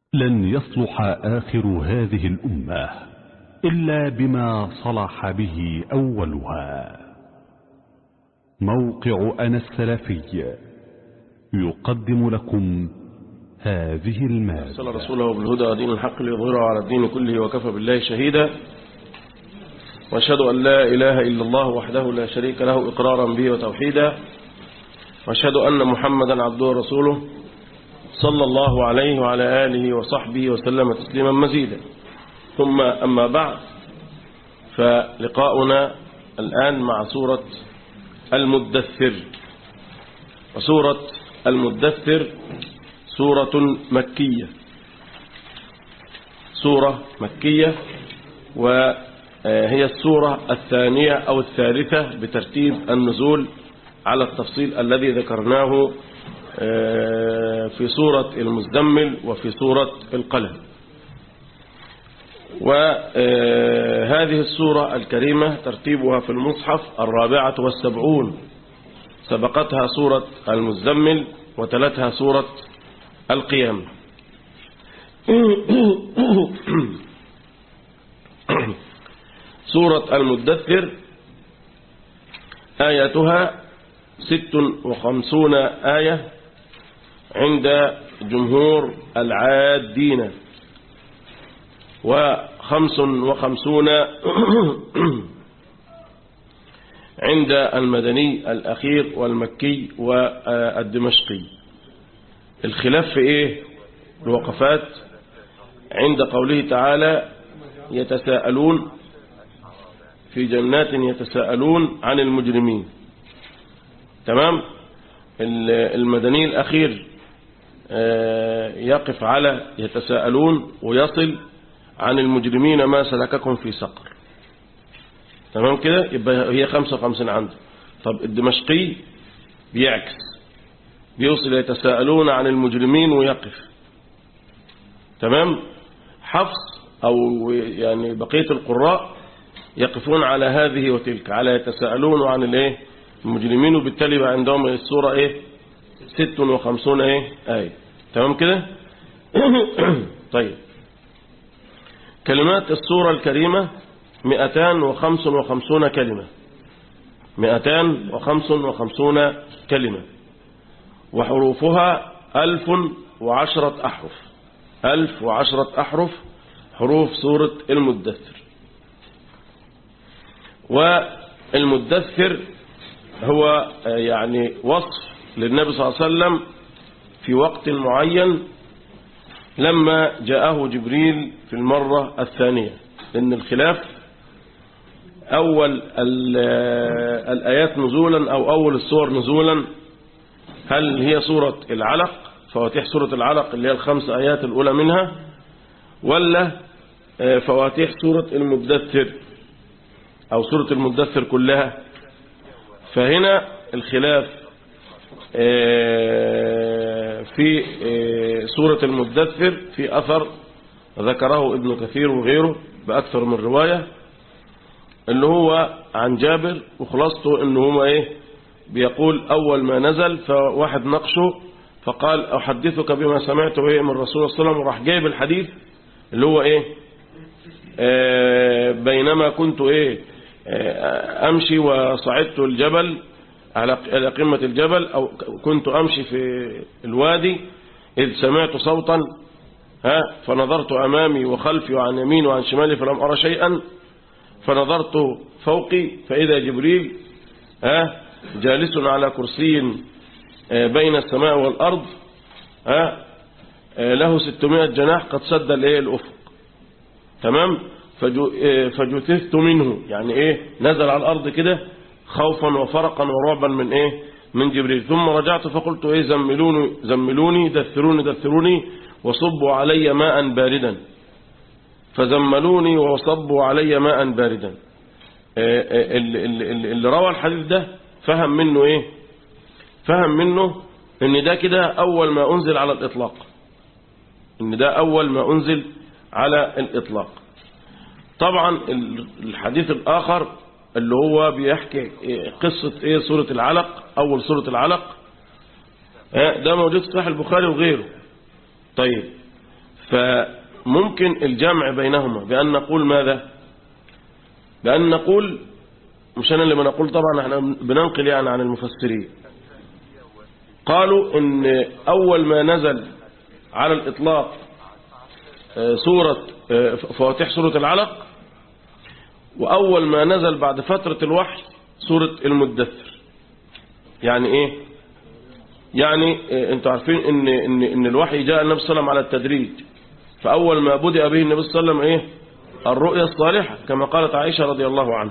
لن يصلح آخر هذه الأمة إلا بما صلح به أولها موقع أنا السلفي يقدم لكم هذه أرسل المادة رسوله بالهدى ودين الحق ليظهره على الدين كله وكفى بالله شهيدا واشهد أن لا إله إلا الله وحده لا شريك له إقرارا به وتوحيدا واشهد أن محمدا عبده ورسوله صلى الله عليه وعلى آله وصحبه وسلم تسليما مزيدا ثم أما بعد فلقاؤنا الآن مع سورة المدثر وسورة المدثر سورة مكية سورة مكية وهي السورة الثانية أو الثالثة بترتيب النزول على التفصيل الذي ذكرناه في سورة المزدمل وفي سورة القلم وهذه السورة الكريمة ترتيبها في المصحف الرابعة والسبعون سبقتها سورة المزدمل وتلتها سورة القيامة سورة المدثر آياتها ست وخمسون آية عند جمهور العادين وخمس وخمسون عند المدني الأخير والمكي والدمشقي الخلاف في إيه الوقفات عند قوله تعالى يتساءلون في جنات يتساءلون عن المجرمين تمام المدني الأخير يقف على يتساءلون ويصل عن المجرمين ما سلككم في سقر تمام كده يبقى هي 55 عنده طب الدمشقي بيعكس بيوصل يتساءلون عن المجرمين ويقف تمام حفص أو يعني بقية القراء يقفون على هذه وتلك على يتساءلون عن الايه المجرمين وبالتالي بقى عندهم السورة ايه 56 ايه آية تمام كده طيب كلمات السورة الكريمة 255 كلمة 255 كلمة وحروفها ألف وعشرة أحرف ألف وعشرة أحرف حروف سورة المدثر والمدثر هو يعني وصف للنبي صلى الله عليه وسلم في وقت معين لما جاءه جبريل في المرة الثانية لأن الخلاف أول الآيات نزولا أو أول السور نزولا هل هي سورة العلق فواتيح سورة العلق اللي هي الخمس آيات الأولى منها ولا فواتيح سورة المدثر أو سورة المدثر كلها فهنا الخلاف في سورة المدثر في أثر ذكره ابن كثير وغيره بأكثر من رواية اللي هو عن جابر وخلاصته انه هو ايه بيقول اول ما نزل فواحد نقشه فقال احدثك بما سمعته ايه من رسول الله صلى الله عليه وسلم وراح جايب الحديث اللي هو ايه آه بينما كنت ايه آه امشي وصعدت الجبل على قمة الجبل او كنت امشي في الوادي اذ سمعت صوتا ها فنظرت امامي وخلفي وعن يميني وعن شمالي فلم ارى شيئا فنظرت فوقي فإذا جبريل ها جالس على كرسي بين السماء والأرض ها له 600 جناح قد سد الايه الأفق تمام فجثثت منه يعني ايه نزل على الأرض كده خوفا وفرقا ورعبا من ايه من جبريل ثم رجعت فقلت ايه زملوني زملوني دثروني دثروني وصبوا علي ماء باردا فزملوني وصبوا علي ماء باردا اللي روى الحديث ده فهم منه ايه فهم منه ان ده كده اول ما انزل على الاطلاق ان ده اول ما انزل على الاطلاق طبعا الحديث الاخر اللي هو بيحكي قصة ايه سورة العلق اول سورة العلق ده موجود في صحيح البخاري وغيره طيب فممكن الجمع بينهما بأن نقول ماذا بأن نقول مش أنا اللي بنقول طبعا احنا بننقل يعني عن المفسرين قالوا ان أول ما نزل على الإطلاق سورة فواتح سورة العلق وأول ما نزل بعد فترة الوحي سورة المدثر يعني إيه يعني انتوا عارفين ان, إن, إن الوحي جاء النبي صلى الله عليه وسلم على التدريج فأول ما بدأ به النبي صلى الله عليه وسلم إيه الرؤيا الصالحة كما قالت عائشة رضي الله عنها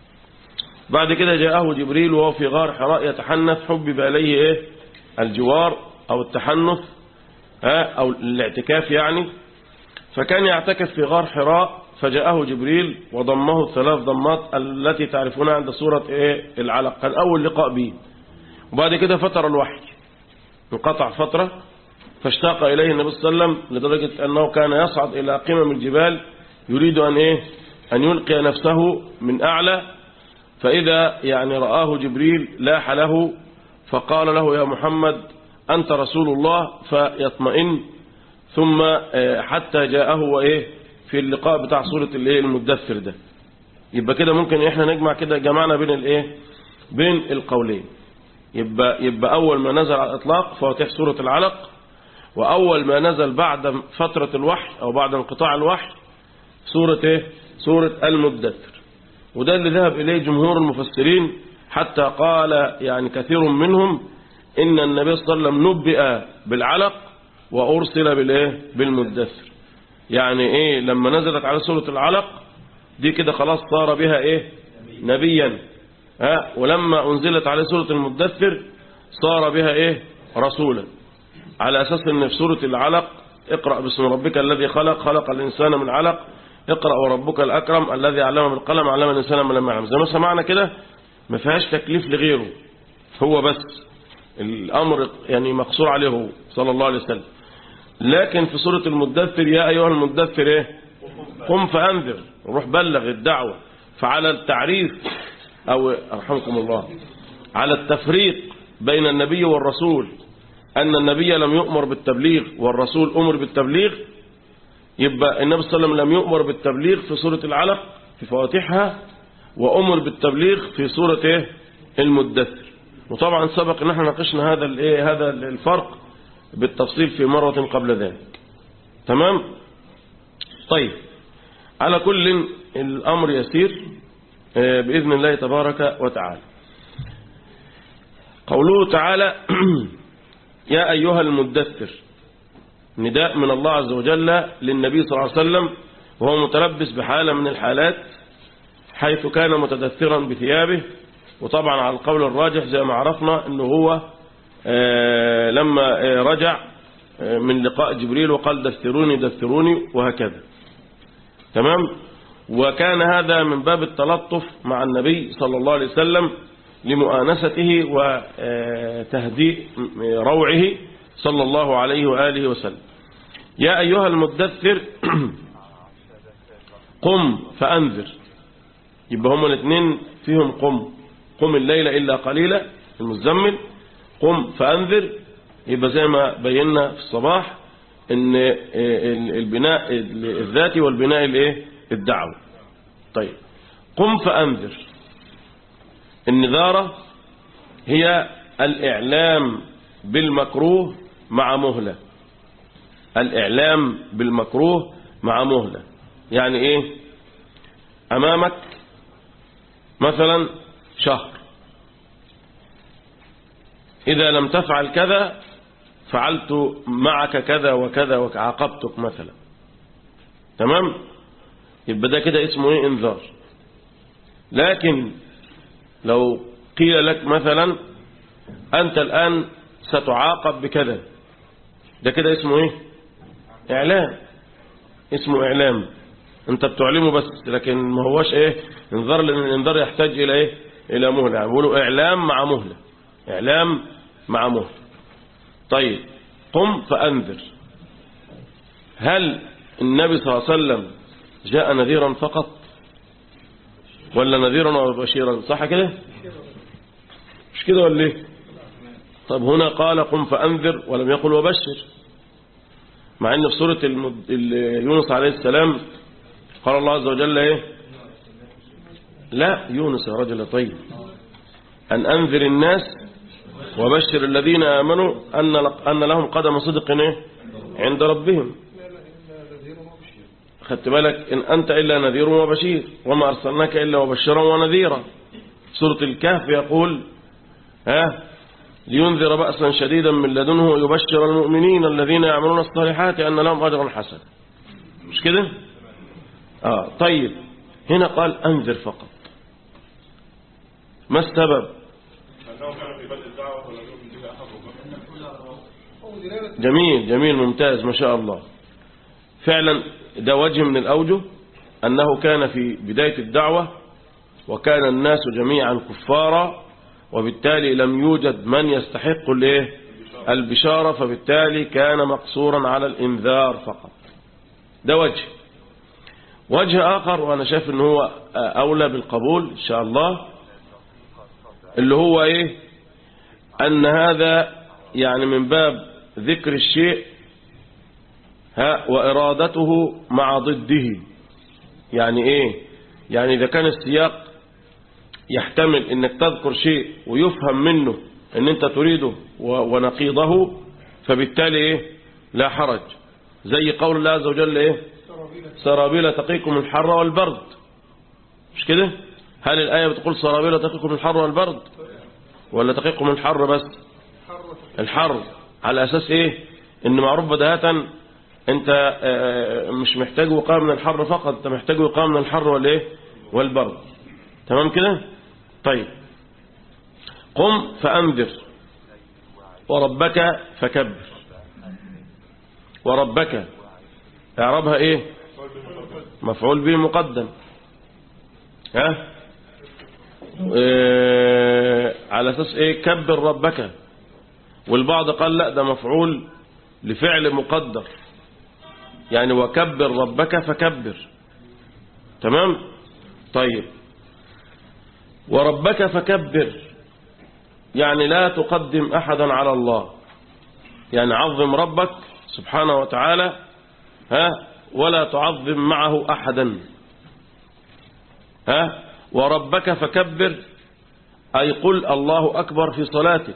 بعد كده جاءه جبريل وهو في غار حراء يتحنث حبب إليه إيه الجوار أو التحنث ها أو الاعتكاف يعني فكان يعتكف في غار حراء فجاءه جبريل وضمه الثلاث ضمات التي تعرفونها عند سورة إيه العلق كان أول لقاء به وبعد كده فتر الوحي انقطع فترة فاشتاق إليه النبي صلى الله عليه وسلم لدرجة أنه كان يصعد إلى قمم الجبال يريد أن إيه أن يلقي نفسه من أعلى فإذا يعني رآه جبريل لاح له فقال له يا محمد أنت رسول الله فيطمئن ثم حتى جاءه وإيه في اللقاء بتاع سورة الإيه المدثر ده يبقى كده ممكن إحنا نجمع كده جمعنا بين الإيه بين القولين يبقى, يبقى أول ما نزل على الإطلاق فواتح سورة العلق وأول ما نزل بعد فترة الوحي أو بعد انقطاع الوحي سورة إيه سورة المدثر وده اللي ذهب إليه جمهور المفسرين حتى قال يعني كثير منهم إن النبي صلى الله عليه وسلم نبئ بالعلق وأرسل بالإيه بالمدثر يعني إيه لما نزلت على سورة العلق دي كده خلاص صار بها إيه نبيا ها ولما أنزلت على سورة المدثر صار بها إيه رسولا على أساس أن في سورة العلق اقرأ باسم ربك الذي خلق خلق الإنسان من علق اقرأ وربك الأكرم الذي علم بالقلم علم الإنسان ما لم يعلم زي ما سمعنا كده ما فيهاش تكليف لغيره هو بس الأمر يعني مقصور عليه هو صلى الله عليه وسلم لكن في سورة المدثر يا أيها المدثر إيه قم فأنذر وروح بلغ الدعوة فعلى التعريف أو أرحمكم الله على التفريق بين النبي والرسول أن النبي لم يؤمر بالتبليغ والرسول أمر بالتبليغ يبقى النبي صلى الله عليه وسلم لم يؤمر بالتبليغ في سورة العلق في فواتحها وأمر بالتبليغ في سورة إيه؟ المدثر وطبعا سبق ان احنا ناقشنا هذا الايه هذا الفرق بالتفصيل في مرة قبل ذلك تمام طيب على كل الأمر يسير بإذن الله تبارك وتعالى قوله تعالى يا أيها المدثر نداء من الله عز وجل للنبي صلى الله عليه وسلم وهو متلبس بحالة من الحالات حيث كان متدثرا بثيابه وطبعا على القول الراجح زي ما عرفنا أنه هو لما رجع من لقاء جبريل وقال دثروني دثروني وهكذا تمام وكان هذا من باب التلطف مع النبي صلى الله عليه وسلم لمؤانسته وتهديء روعه صلى الله عليه وآله وسلم يا أيها المدثر قم فأنذر يبقى هما الاثنين فيهم قم قم الليل إلا قليلا المزمل قم فأنذر يبقى زي ما بينا في الصباح ان البناء الذاتي والبناء الايه الدعوي طيب قم فأنذر النذارة هي الإعلام بالمكروه مع مهلة الإعلام بالمكروه مع مهلة يعني إيه أمامك مثلا شهر إذا لم تفعل كذا فعلت معك كذا وكذا وعاقبتك مثلا تمام يبقى ده كده اسمه ايه انذار لكن لو قيل لك مثلا أنت الآن ستعاقب بكذا ده كده اسمه ايه إعلام اسمه إعلام انت بتعلمه بس لكن ما هوش ايه انذار لأن الانذار يحتاج إلى ايه إلى مهلة بيقولوا إعلام مع مهلة إعلام مع مهلة طيب قم فأنذر هل النبي صلى الله عليه وسلم جاء نذيرا فقط ولا نذيرا وبشيرا صح كده مش كده ولا ايه طب هنا قال قم فأنذر ولم يقل وبشر مع ان في سورة المد... ال- يونس عليه السلام قال الله عز وجل ايه لا يونس يا رجل طيب أن أنذر الناس وبشر الذين آمنوا أن, لق- أن لهم قدم صدق إيه؟ عند ربهم خدت بالك إن أنت إلا نذير وبشير وما أرسلناك إلا وبشرا ونذيرا سورة الكهف يقول ها لينذر بأسا شديدا من لدنه ويبشر المؤمنين الذين يعملون الصالحات أن لهم أجرا حسنا مش كده آه طيب هنا قال أنذر فقط ما السبب جميل جميل ممتاز ما شاء الله فعلا ده وجه من الأوجه أنه كان في بداية الدعوة وكان الناس جميعا كفارا وبالتالي لم يوجد من يستحق الايه البشارة فبالتالي كان مقصورا على الإنذار فقط ده وجه وجه آخر وأنا شايف أنه هو أولى بالقبول إن شاء الله اللي هو إيه أن هذا يعني من باب ذكر الشيء ها وإرادته مع ضده يعني إيه يعني إذا كان السياق يحتمل انك تذكر شيء ويفهم منه ان انت تريده ونقيضه فبالتالي ايه لا حرج زي قول الله عز وجل ايه سرابيل تقيكم الحر والبرد مش كده هل الآية بتقول سرابيل تقيكم الحر والبرد ولا تقيكم الحر بس الحر على أساس ايه ان معروف بداهة انت مش محتاج وقاية من الحر فقط انت محتاج وقاية من الحر والايه والبرد تمام كده طيب قم فأنذر وربك فكبر وربك اعربها ايه مفعول به مقدم ها إيه على اساس ايه كبر ربك والبعض قال لا ده مفعول لفعل مقدر يعني وكبر ربك فكبر تمام طيب وربك فكبر يعني لا تقدم أحدا على الله يعني عظم ربك سبحانه وتعالى ها ولا تعظم معه أحدا ها وربك فكبر أي قل الله أكبر في صلاتك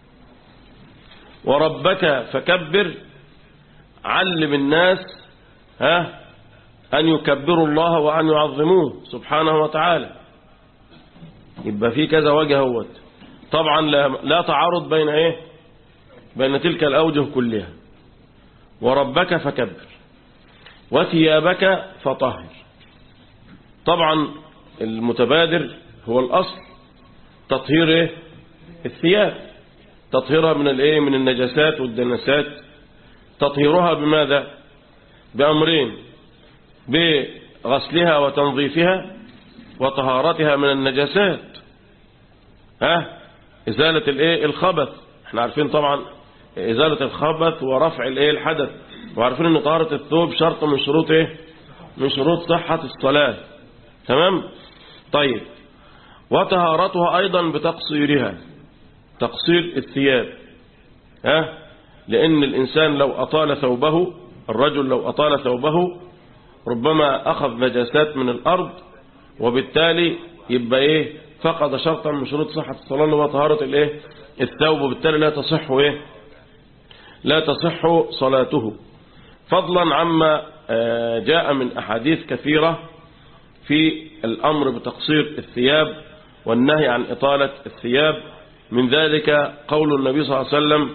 وربك فكبر علم الناس ها أن يكبروا الله وأن يعظموه سبحانه وتعالى يبقى في كذا وجه هوت طبعا لا, لا تعارض بين ايه بين تلك الأوجه كلها وربك فكبر وثيابك فطهر طبعا المتبادر هو الأصل تطهير ايه الثياب تطهيرها من الايه من النجاسات والدنسات تطهيرها بماذا بأمرين بغسلها وتنظيفها وطهارتها من النجاسات ها إزالة الايه الخبث احنا عارفين طبعا إزالة الخبث ورفع الايه الحدث وعارفين ان طهارة الثوب شرط من شروط ايه من شروط صحة الصلاة تمام طيب وطهارتها أيضا بتقصيرها تقصير الثياب ها لأن الإنسان لو أطال ثوبه الرجل لو أطال ثوبه ربما أخذ نجاسات من الأرض وبالتالي يبقى إيه فقد شرطا من شروط صحة الصلاة اللي هو طهارة الإيه الثوب وبالتالي لا تصح إيه لا تصح صلاته فضلا عما جاء من أحاديث كثيرة في الأمر بتقصير الثياب والنهي عن إطالة الثياب من ذلك قول النبي صلى الله عليه وسلم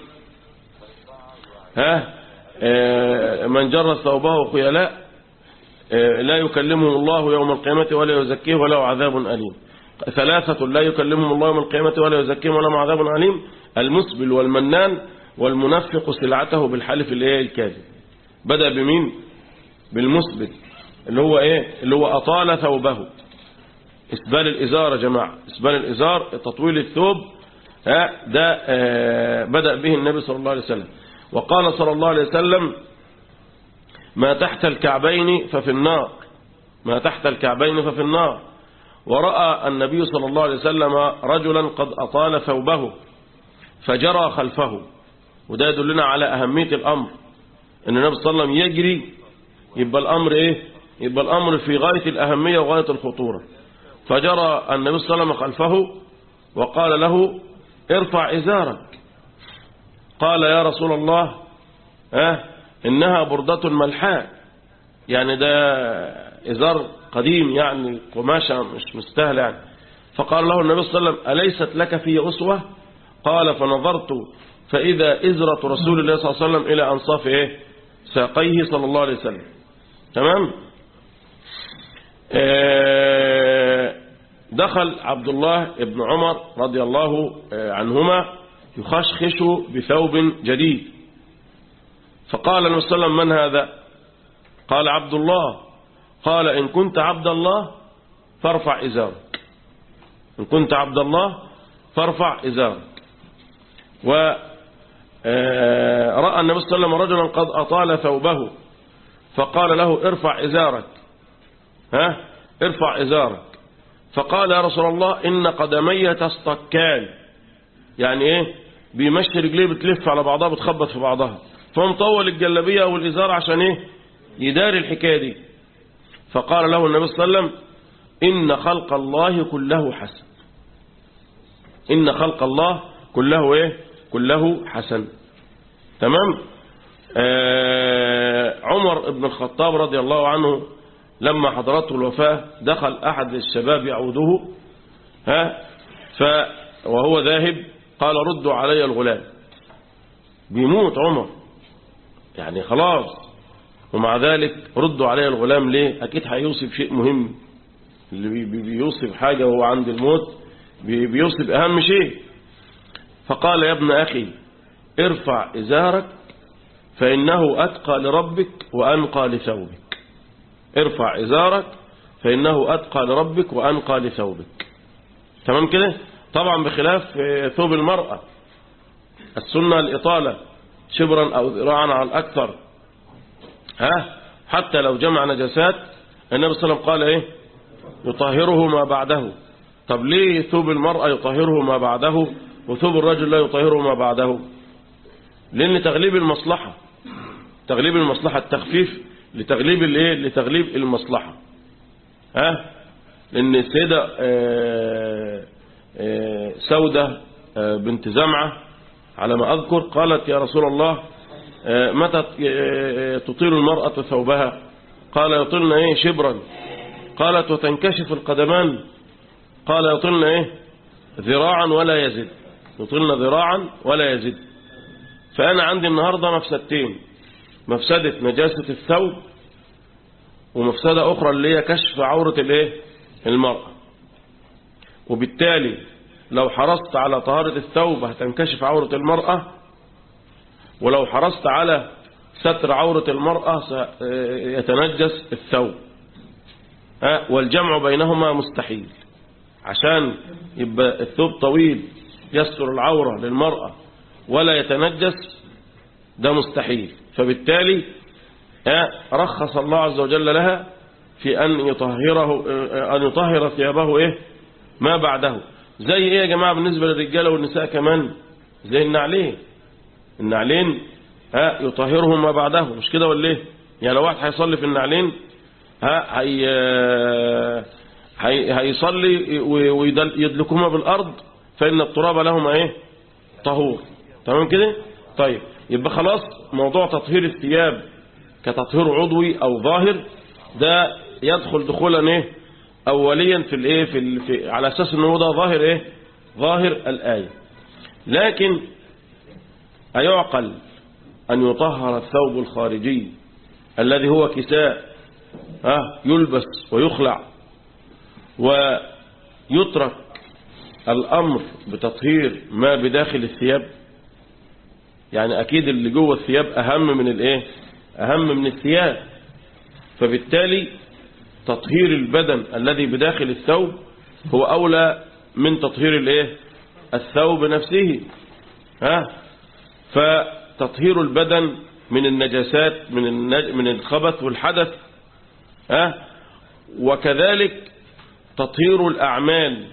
ها من جر ثوبه خيلاء لا يكلمهم الله يوم القيامة ولا يزكيه وله عذاب أليم ثلاثة لا يكلمهم الله يوم القيامة ولا يزكيهم ولا عذاب أليم المسبل والمنان والمنفق سلعته بالحلف الايه الكاذب بدأ بمين بالمسبل اللي هو ايه اللي هو أطال ثوبه اسبال الإزار يا جماعة اسبال الإزار تطويل الثوب ها ده آه بدأ به النبي صلى الله عليه وسلم وقال صلى الله عليه وسلم ما تحت الكعبين ففي النار ما تحت الكعبين ففي النار ورأى النبي صلى الله عليه وسلم رجلا قد أطال ثوبه فجرى خلفه وده يدلنا على أهمية الأمر ان النبي صلى الله عليه وسلم يجري يبقى الامر ايه يبقى الامر في غاية الاهمية وغاية الخطورة فجرى النبي صلى الله عليه وسلم خلفه وقال له ارفع ازارك قال يا رسول الله ها انها بردة ملحاء يعني ده ازار قديم يعني قماشة مش مستاهل يعني فقال له النبي صلى الله عليه وسلم أليست لك في أسوة قال فنظرت فإذا إزرة رسول الله صلى الله عليه وسلم إلى أنصاف إيه ساقيه صلى الله عليه وسلم تمام آه دخل عبد الله بن عمر رضي الله عنهما يخشخش بثوب جديد فقال النبي صلى الله عليه وسلم من هذا قال عبد الله قال إن كنت عبد الله فارفع إزارك إن كنت عبد الله فارفع إزارك ورأى النبي صلى الله عليه وسلم رجلا قد أطال ثوبه فقال له ارفع إزارك ها ارفع إزارك فقال يا رسول الله إن قدمي تستكان يعني إيه بيمشي رجليه بتلف على بعضها بتخبط في بعضها فمطول الجلبية والإزار عشان إيه يداري الحكاية دي فقال له النبي صلى الله عليه وسلم إن خلق الله كله حسن إن خلق الله كله إيه كله حسن تمام آه عمر بن الخطاب رضي الله عنه لما حضرته الوفاة دخل أحد الشباب يعوده ها ف وهو ذاهب قال ردوا علي الغلام بيموت عمر يعني خلاص ومع ذلك ردوا علي الغلام ليه أكيد هيوصف شيء مهم اللي بيوصف حاجة وهو عند الموت بيوصف أهم شيء فقال يا ابن أخي ارفع إزارك فإنه أتقى لربك وأنقى لثوبك ارفع إزارك فإنه أتقى لربك وأنقى لثوبك تمام كده طبعا بخلاف ثوب المرأة السنة الإطالة شبرا أو ذراعا على الأكثر ها حتى لو جمع نجسات النبي صلى الله عليه وسلم قال إيه يطهره ما بعده طب ليه ثوب المرأة يطهره ما بعده وثوب الرجل لا يطهره ما بعده لأن تغليب المصلحة تغليب المصلحة التخفيف لتغليب الايه لتغليب المصلحة ها لأن السيدة آآ آآ سودة بنت زمعة على ما أذكر قالت يا رسول الله متى تطيل المرأة ثوبها قال يطلن ايه شبرا قالت وتنكشف القدمان قال يطلن ايه ذراعا ولا يزد يطلن ذراعا ولا يزد فأنا عندي النهاردة مفسدتين مفسدة نجاسة الثوب ومفسدة أخرى اللي هي كشف عورة الايه المرأة وبالتالي لو حرصت على طهارة الثوب هتنكشف عورة المرأة ولو حرصت على ستر عورة المرأة يتنجس الثوب والجمع بينهما مستحيل عشان يبقى الثوب طويل يستر العورة للمرأة ولا يتنجس ده مستحيل فبالتالي رخص الله عز وجل لها في أن يطهره أن يطهر ثيابه إيه ما بعده زي إيه يا جماعة بالنسبة للرجالة والنساء كمان زي النعلين النعلين ها يطهرهم ما بعده مش كده ولا ايه يعني لو واحد هيصلي في النعلين ها هي هي هيصلي ويدلكهما بالارض فان التراب لهما ايه طهور تمام كده طيب يبقى خلاص موضوع تطهير الثياب كتطهير عضوي او ظاهر ده يدخل دخولا ايه اوليا في الايه في, ال... في على اساس ان هو ده ظاهر ايه ظاهر الايه لكن أيعقل أن يطهر الثوب الخارجي الذي هو كساء ها يلبس ويخلع ويترك الأمر بتطهير ما بداخل الثياب يعني أكيد اللي جوه الثياب أهم من الإيه أهم من الثياب فبالتالي تطهير البدن الذي بداخل الثوب هو أولى من تطهير الإيه الثوب نفسه ها فتطهير البدن من النجاسات من النج... من الخبث والحدث ها وكذلك تطهير الأعمال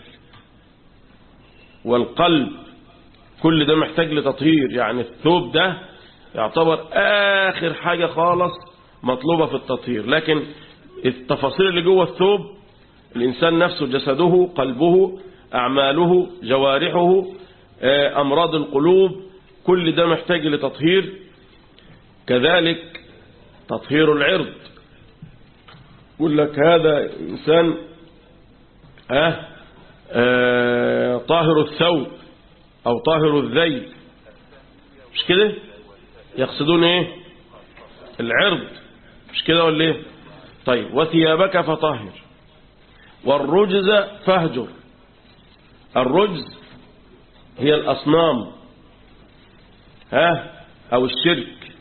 والقلب كل ده محتاج لتطهير يعني الثوب ده يعتبر آخر حاجة خالص مطلوبة في التطهير لكن التفاصيل اللي جوه الثوب الإنسان نفسه جسده قلبه أعماله جوارحه أمراض القلوب كل ده محتاج لتطهير كذلك تطهير العرض يقول لك هذا إنسان آه آه طاهر الثوب أو طاهر الذي مش كده يقصدون ايه العرض مش كده ولا ايه طيب وثيابك فطهر والرجز فاهجر الرجز هي الأصنام ها أو الشرك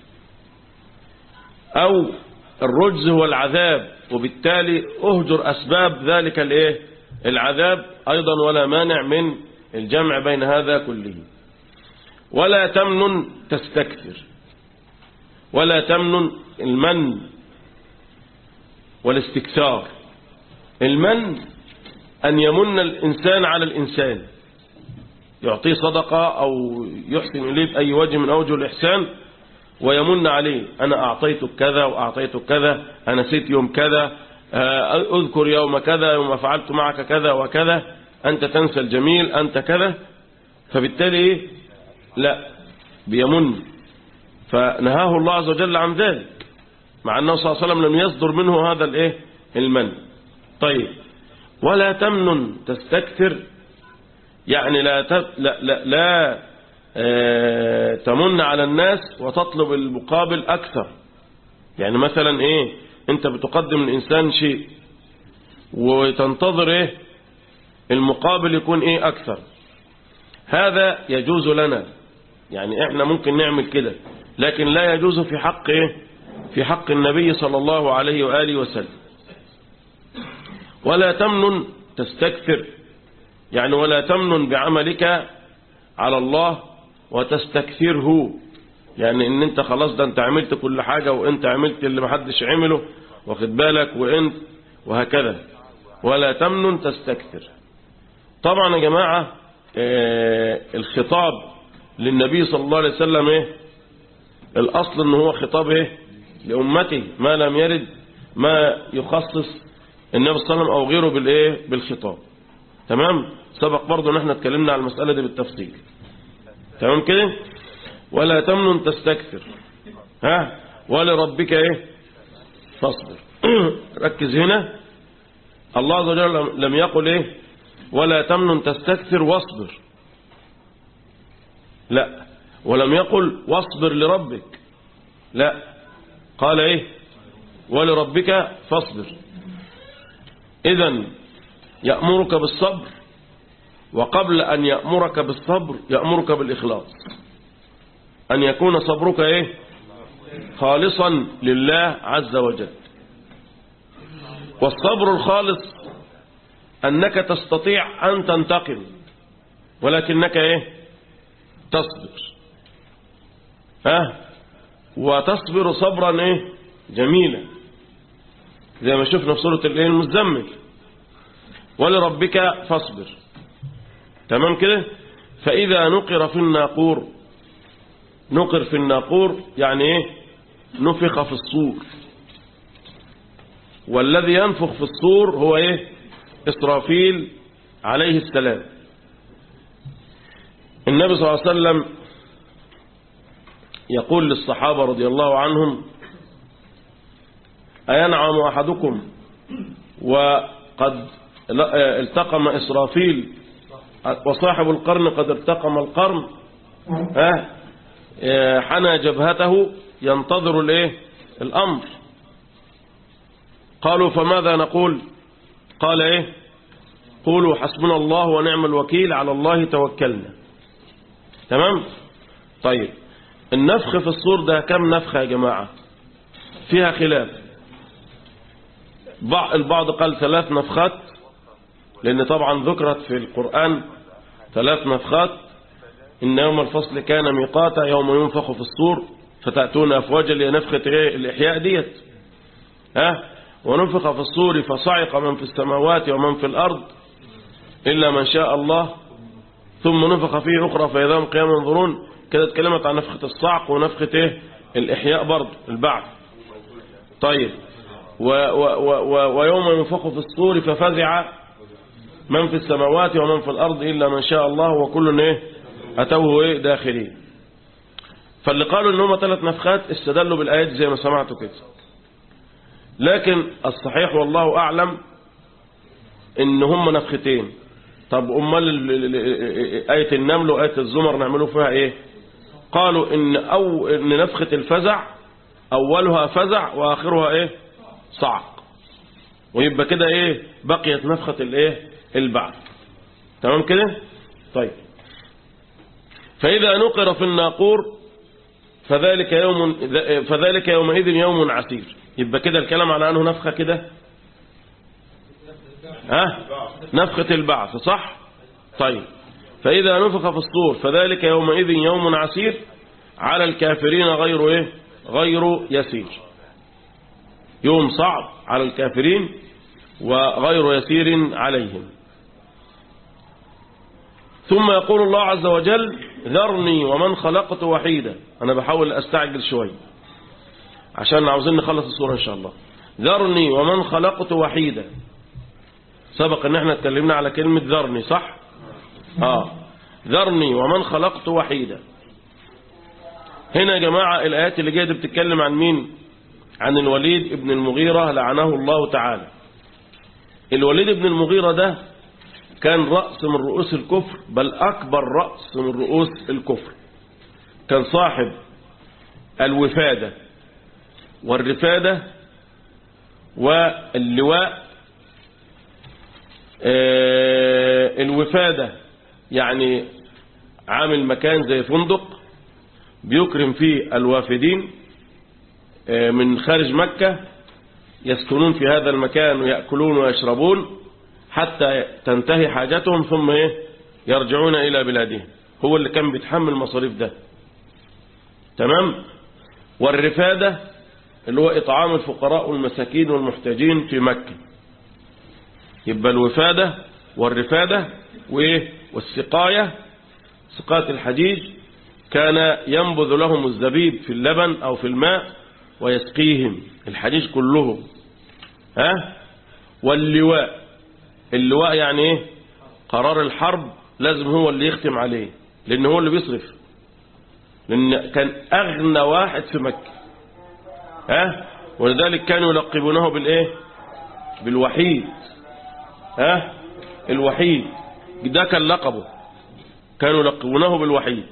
أو الرجز هو العذاب وبالتالي أهجر أسباب ذلك الايه العذاب أيضا ولا مانع من الجمع بين هذا كله ولا تمنن تستكثر ولا تمنن المن والاستكثار المن أن يمن الإنسان على الإنسان يعطيه صدقة أو يحسن إليه بأي وجه من أوجه الإحسان ويمن عليه أنا أعطيتك كذا وأعطيتك كذا أنا نسيت يوم كذا أذكر يوم كذا يوم فعلت معك كذا وكذا أنت تنسى الجميل أنت كذا فبالتالي لا بيمن فنهاه الله عز وجل عن ذلك مع أنه صلى الله عليه وسلم لم يصدر منه هذا الايه المن طيب ولا تمنن تستكثر يعني لا تب لا لا, لا اه تمن على الناس وتطلب المقابل أكثر يعني مثلا ايه انت بتقدم الإنسان شيء وتنتظر ايه المقابل يكون ايه أكثر هذا يجوز لنا يعني احنا ممكن نعمل كده لكن لا يجوز في حق ايه في حق النبي صلى الله عليه وآله وسلم ولا تمنن تستكثر يعني ولا تمنن بعملك على الله وتستكثره يعني ان انت خلاص ده انت عملت كل حاجة وانت عملت اللي محدش عمله واخد بالك وانت وهكذا ولا تمنن تستكثر طبعا يا جماعة اه الخطاب للنبي صلى الله عليه وسلم ايه الاصل ان هو خطاب ايه لامته ما لم يرد ما يخصص النبي صلى الله عليه وسلم او غيره بالايه بالخطاب تمام سبق برضه ان احنا اتكلمنا على المسألة دي بالتفصيل تمام كده ولا تمنن تستكثر ها ولربك ايه فاصبر ركز هنا الله عز وجل لم يقل ايه ولا تمنن تستكثر واصبر لا ولم يقل واصبر لربك لا قال ايه ولربك فاصبر اذا يأمرك بالصبر وقبل أن يأمرك بالصبر يأمرك بالإخلاص أن يكون صبرك إيه خالصا لله عز وجل والصبر الخالص أنك تستطيع أن تنتقم ولكنك إيه تصبر ها وتصبر صبرا إيه جميلا زي ما شفنا في سورة الإيه المزمل ولربك فاصبر تمام كده فإذا نقر في الناقور نقر في الناقور يعني ايه نفخ في الصور والذي ينفخ في الصور هو ايه إسرافيل عليه السلام النبي صلى الله عليه وسلم يقول للصحابة رضي الله عنهم أينعم أحدكم وقد التقم إسرافيل وصاحب القرن قد التقم القرن حنى جبهته ينتظر الايه الأمر قالوا فماذا نقول قال ايه قولوا حسبنا الله ونعم الوكيل على الله توكلنا تمام طيب النفخ في الصور ده كم نفخة يا جماعة فيها خلاف البعض قال ثلاث نفخات لأن طبعا ذكرت في القرآن ثلاث نفخات إن يوم الفصل كان ميقاتا يوم ينفخ في الصور فتأتون أفواجا لنفخة الإحياء ديت ها ونفخ في الصور فصعق من في السماوات ومن في الأرض إلا من شاء الله ثم نفخ فيه أخرى فإذا هم قيام ينظرون كده اتكلمت عن نفخة الصعق ونفخة ايه الإحياء برضه البعث طيب و و و و ويوم ينفخ في الصور ففزع من في السماوات ومن في الأرض إلا من شاء الله وكل ايه أتوه ايه داخلين فاللي قالوا ان هم ثلاث نفخات استدلوا بالآيات زي ما سمعتوا كده لكن الصحيح والله أعلم ان هم نفختين طب امال ال- ال- ال- آية النمل وآية الزمر نعملوا فيها ايه قالوا ان او ان نفخة الفزع اولها فزع واخرها ايه صعق ويبقى كده ايه بقيت نفخة الايه البعث تمام كده طيب فإذا نقر في الناقور فذلك يوم فذلك يومئذ يوم عسير يبقى كده الكلام على انه نفخه كده ها نفخة البعث صح طيب فإذا نفخ في الصور فذلك يومئذ يوم عسير على الكافرين غير إيه غير يسير يوم صعب على الكافرين وغير يسير عليهم ثم يقول الله عز وجل ذرني ومن خلقت وحيدا أنا بحاول أستعجل شوي عشان عاوزين نخلص الصورة إن شاء الله ذرني ومن خلقت وحيدا سبق ان احنا اتكلمنا على كلمة ذرني صح اه ذرني ومن خلقت وحيدا هنا يا جماعة الآيات اللي جاية دي بتتكلم عن مين عن الوليد ابن المغيرة لعنه الله تعالى الوليد ابن المغيرة ده كان رأس من رؤوس الكفر بل أكبر رأس من رؤوس الكفر كان صاحب الوفادة والرفادة واللواء آه، الوفادة يعني عامل مكان زي فندق بيكرم فيه الوافدين آه، من خارج مكة يسكنون في هذا المكان ويأكلون ويشربون حتى تنتهي حاجتهم ثم إيه يرجعون إلى بلادهم هو اللي كان بيتحمل مصاريف ده تمام والرفادة اللي هو إطعام الفقراء والمساكين والمحتاجين في مكة يبقى الوفادة والرفادة وإيه والسقاية سقاية الحجيج كان ينبذ لهم الزبيب في اللبن أو في الماء ويسقيهم الحجيج كلهم ها واللواء اللواء يعني ايه قرار الحرب لازم هو اللي يختم عليه لأن هو اللي بيصرف لأن كان أغنى واحد في مكة ها ولذلك كانوا يلقبونه بالإيه بالوحيد ها الوحيد ده كان لقبه كانوا يلقبونه بالوحيد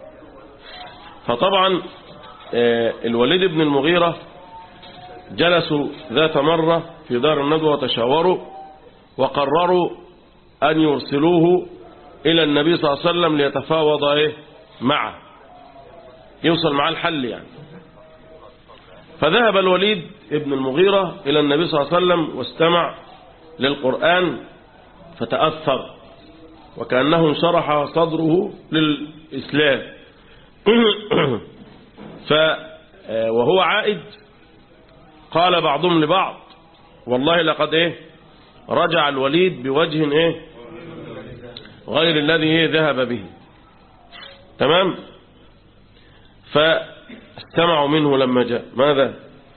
فطبعا آه، الوليد بن المغيرة جلسوا ذات مرة في دار الندوة وتشاوروا وقرروا أن يرسلوه إلى النبي صلى الله عليه وسلم ليتفاوض إيه معه يوصل معاه الحل يعني فذهب الوليد ابن المغيرة إلى النبي صلى الله عليه وسلم واستمع للقرآن فتأثر وكأنه انشرح صدره للإسلام ف وهو عائد قال بعضهم لبعض والله لقد ايه رجع الوليد بوجه ايه غير الذي ايه ذهب به تمام فاستمعوا منه لما جاء ماذا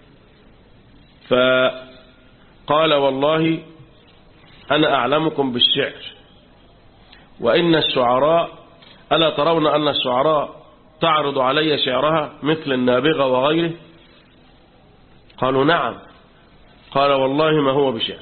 فقال والله أنا أعلمكم بالشعر وإن الشعراء ألا ترون أن الشعراء تعرض علي شعرها مثل النابغة وغيره قالوا نعم قال والله ما هو بشعر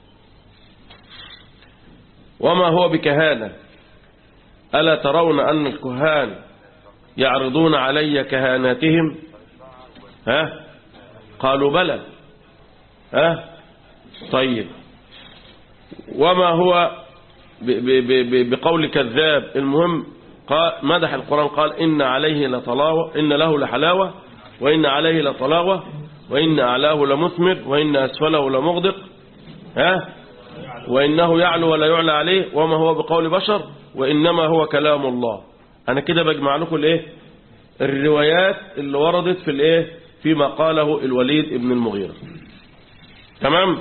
وما هو بكهانة ألا ترون أن الكهان يعرضون علي كهاناتهم ها قالوا بلى ها طيب وما هو ب ب ب بقول كذاب المهم قال مدح القرآن قال إن عليه لطلاوة إن له لحلاوة وإن عليه لطلاوة وإن أعلاه لمثمر وإن أسفله لمغدق ها وإنه يعلو ولا يعلى عليه وما هو بقول بشر وإنما هو كلام الله أنا كده بجمع لكم الإيه الروايات اللي وردت في الإيه فيما قاله الوليد ابن المغيرة تمام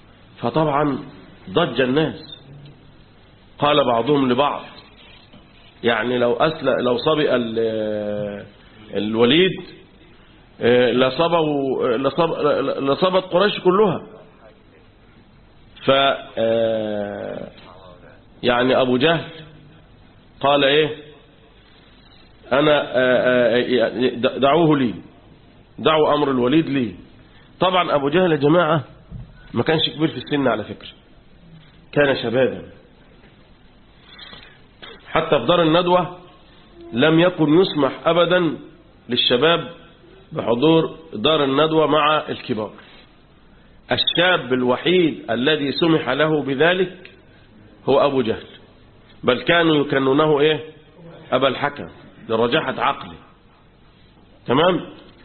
فطبعا ضج الناس قال بعضهم لبعض يعني لو أسل لو صبئ ال- الوليد آه، لصبوا لصب لصبت قريش كلها ف آه، يعني أبو جهل قال إيه أنا آه، آه، دعوه لي دعوا أمر الوليد لي طبعا أبو جهل يا جماعة ما كانش كبير في السن على فكرة كان شبابا حتى في دار الندوة لم يكن يسمح أبدا للشباب بحضور دار الندوة مع الكبار الشاب الوحيد الذي سمح له بذلك هو أبو جهل بل كانوا يكنونه إيه أبا الحكم لرجاحة عقله تمام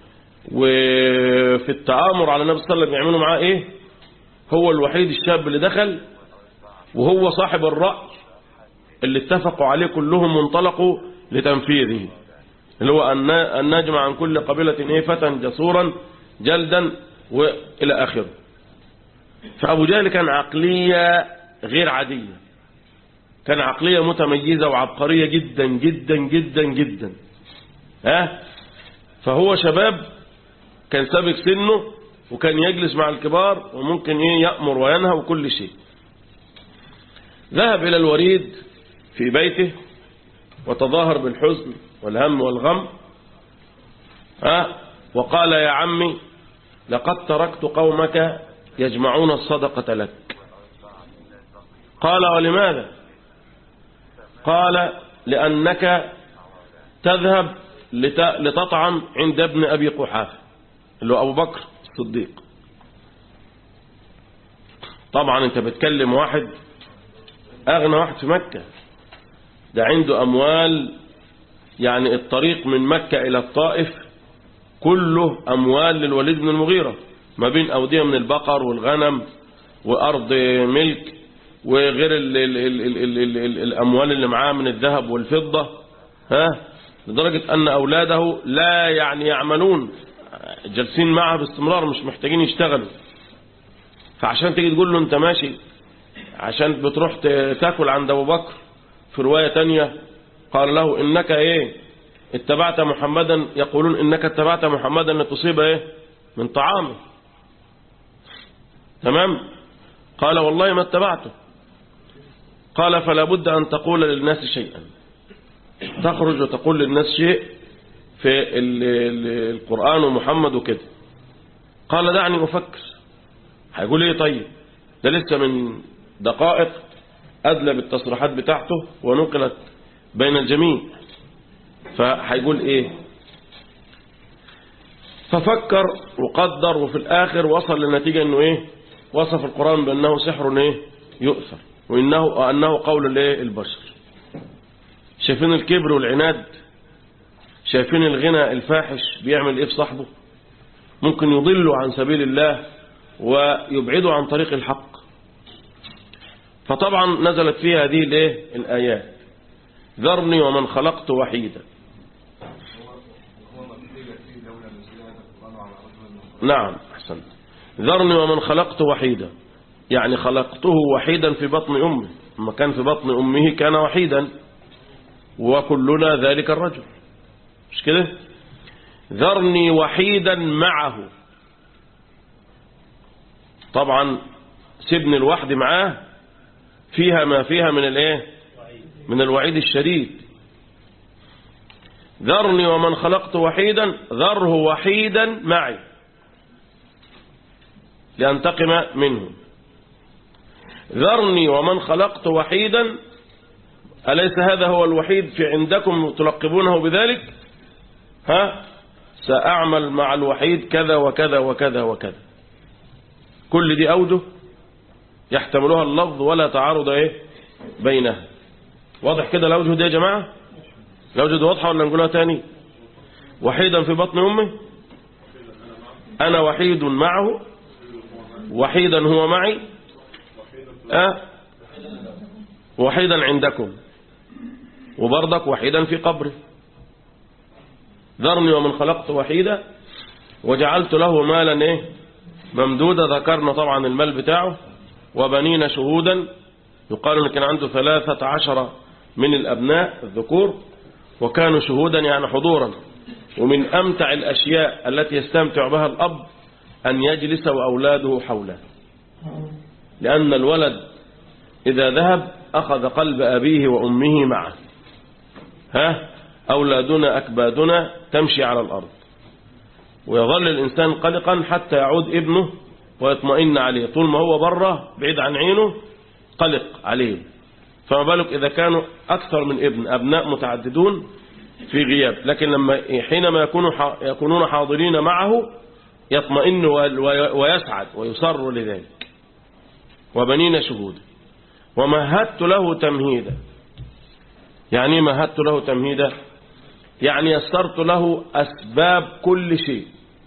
وفي التآمر على النبي صلى الله عليه وسلم يعملوا معاه إيه هو الوحيد الشاب اللي دخل وهو صاحب الرأي اللي اتفقوا عليه كلهم وانطلقوا لتنفيذه اللي هو أن أن نجمع عن كل قبيلة إيه فتى جسورا جلدا وإلى آخره فأبو جهل كان عقلية غير عادية كان عقلية متميزة وعبقرية جدا جدا جدا جدا ها فهو شباب كان سابق سنه وكان يجلس مع الكبار وممكن ايه يأمر وينهى وكل شيء ذهب إلى الوريد في بيته وتظاهر بالحزن والهم والغم ها وقال يا عمي لقد تركت قومك يجمعون الصدقة لك قال ولماذا قال لأنك تذهب لت- لتطعم عند ابن أبي قحافة اللي هو أبو بكر الصديق طبعا انت بتكلم واحد أغنى واحد في مكة ده عنده أموال يعني الطريق من مكة إلى الطائف كله أموال للوليد بن المغيرة ما بين أودية من البقر والغنم وأرض ملك وغير ال ال ال ال ال ال ال الأموال اللي معاه من الذهب والفضة ها لدرجة أن أولاده لا يعني يعملون جالسين معه باستمرار مش محتاجين يشتغلوا فعشان تيجي تقول له أنت ماشي عشان بتروح ت- تاكل عند أبو بكر في رواية تانية قال له إنك إيه اتبعت محمدا يقولون إنك اتبعت محمدا لتصيب إيه من طعامه تمام قال والله ما اتبعته قال فلا بد أن تقول للناس شيئا تخرج وتقول للناس شيء في ال- ال- القرآن ومحمد وكده قال دعني أفكر هيقول ايه طيب ده لسه من دقائق أدلى بالتصريحات بتاعته ونقلت بين الجميع فهيقول ايه ففكر وقدر وفي الآخر وصل للنتيجة انه ايه وصف القرآن بأنه سحر ايه يؤثر وإنه أنه قول الايه البشر شايفين الكبر والعناد شايفين الغنى الفاحش بيعمل ايه في صاحبه ممكن يضله عن سبيل الله ويبعده عن طريق الحق فطبعا نزلت فيها هذه الايه الآيات ذرني ومن خلقت وحيدا نعم أحسنت ذرني ومن خلقت وحيدا يعني خلقته وحيدا في بطن أمه لما كان في بطن أمه كان وحيدا وكلنا ذلك الرجل مش كده ذرني وحيدا معه طبعا سيبني الوحد معاه فيها ما فيها من الايه من الوعيد الشديد ذرني ومن خلقت وحيدا ذره وحيدا معي لأنتقم منه ذرني ومن خلقت وحيدا أليس هذا هو الوحيد في عندكم تلقبونه بذلك ها سأعمل مع الوحيد كذا وكذا وكذا وكذا كل دي أوجه يحتملها اللفظ ولا تعارض ايه بينها واضح كده الأوجه دي يا جماعة الأوجه دي واضحة ولا نقولها تاني وحيدا في بطن أمه أنا وحيد معه وحيدا هو معي أه وحيدا عندكم وبرضك وحيدا في قبره ذرني ومن خلقت وحيدا وجعلت له مالا ايه ممدودا ذكرنا طبعا المال بتاعه وبنين شهودا يقال ان كان عنده ثلاثة عشر من الأبناء الذكور وكانوا شهودا يعني حضورا ومن أمتع الأشياء التي يستمتع بها الأب أن يجلس وأولاده حوله لأن الولد إذا ذهب أخذ قلب أبيه وأمه معه ها أولادنا أكبادنا تمشي على الأرض ويظل الإنسان قلقا حتى يعود ابنه ويطمئن عليه طول ما هو بره بعيد عن عينه قلق عليه فما بالك إذا كانوا أكثر من ابن أبناء متعددون في غياب لكن لما حينما يكونوا يكونون حاضرين معه يطمئن ويسعد ويصر لذلك وبنين شهود ومهدت له تمهيدا يعني مهدت له تمهيدا يعني يسرت له أسباب كل شيء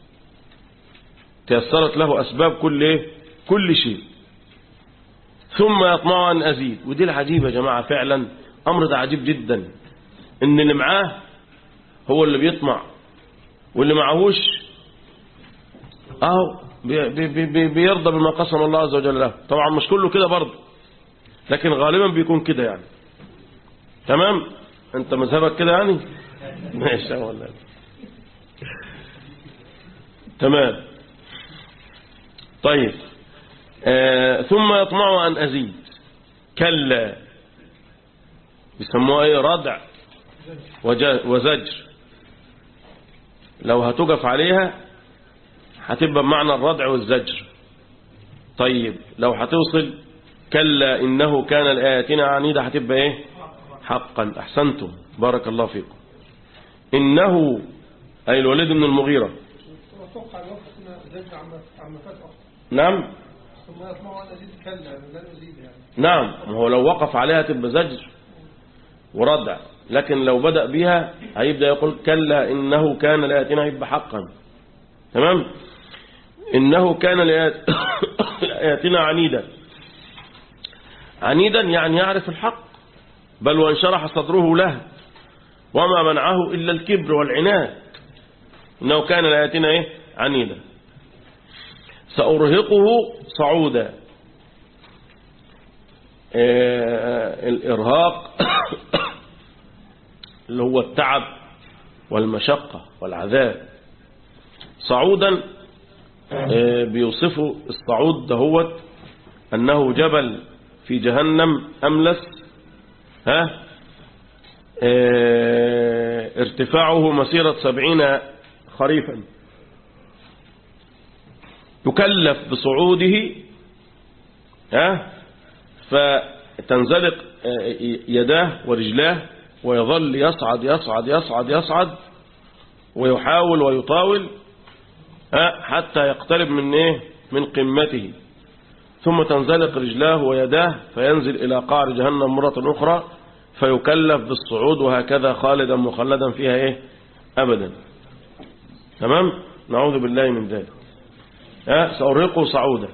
تيسرت له أسباب كل إيه؟ كل شيء ثم يطمع أن أزيد ودي العجيبة يا جماعة فعلا أمر ده عجيب جدا إن اللي معاه هو اللي بيطمع واللي معهوش أهو بي بي بي بيرضى بما قسم الله عز وجل له طبعا مش كله كده برضه لكن غالبا بيكون كده يعني تمام انت مذهبك كده يعني ماشي ولا تمام طيب آه ثم يطمع أن أزيد كلا بيسموها ايه ردع وزجر لو هتقف عليها هتبقى بمعنى الردع والزجر طيب لو هتوصل كلا إنه كان لآياتنا عنيدة هتبقى ايه حقا أحسنتم بارك الله فيكم إنه أي الوليد بن المغيرة نعم ثم يطمع أن أزيد كلا لن أزيد يعني نعم ما هو لو وقف عليها تبقى زجر وردع لكن لو بدأ بها هيبدأ يقول كلا إنه كان لآياتنا يبقى حقا تمام إنه كان لآياتنا عنيدا عنيدا يعني يعرف الحق بل وانشرح صدره له وما منعه إلا الكبر والعناد إنه كان لآياتنا إيه عنيدا سأرهقه صعودا آه الإرهاق اللي هو التعب والمشقة والعذاب صعودا آه بيوصفه الصعود دهوت أنه جبل في جهنم أملس ها آه ارتفاعه مسيرة سبعين خريفا يكلف بصعوده ها فتنزلق يداه ورجلاه ويظل يصعد يصعد يصعد يصعد ويحاول ويطاول ها حتى يقترب من ايه من قمته ثم تنزلق رجلاه ويداه فينزل إلى قعر جهنم مرة أخرى فيكلف بالصعود وهكذا خالدا مخلدا فيها ايه أبدا تمام نعوذ بالله من ذلك سأرهقه صعودا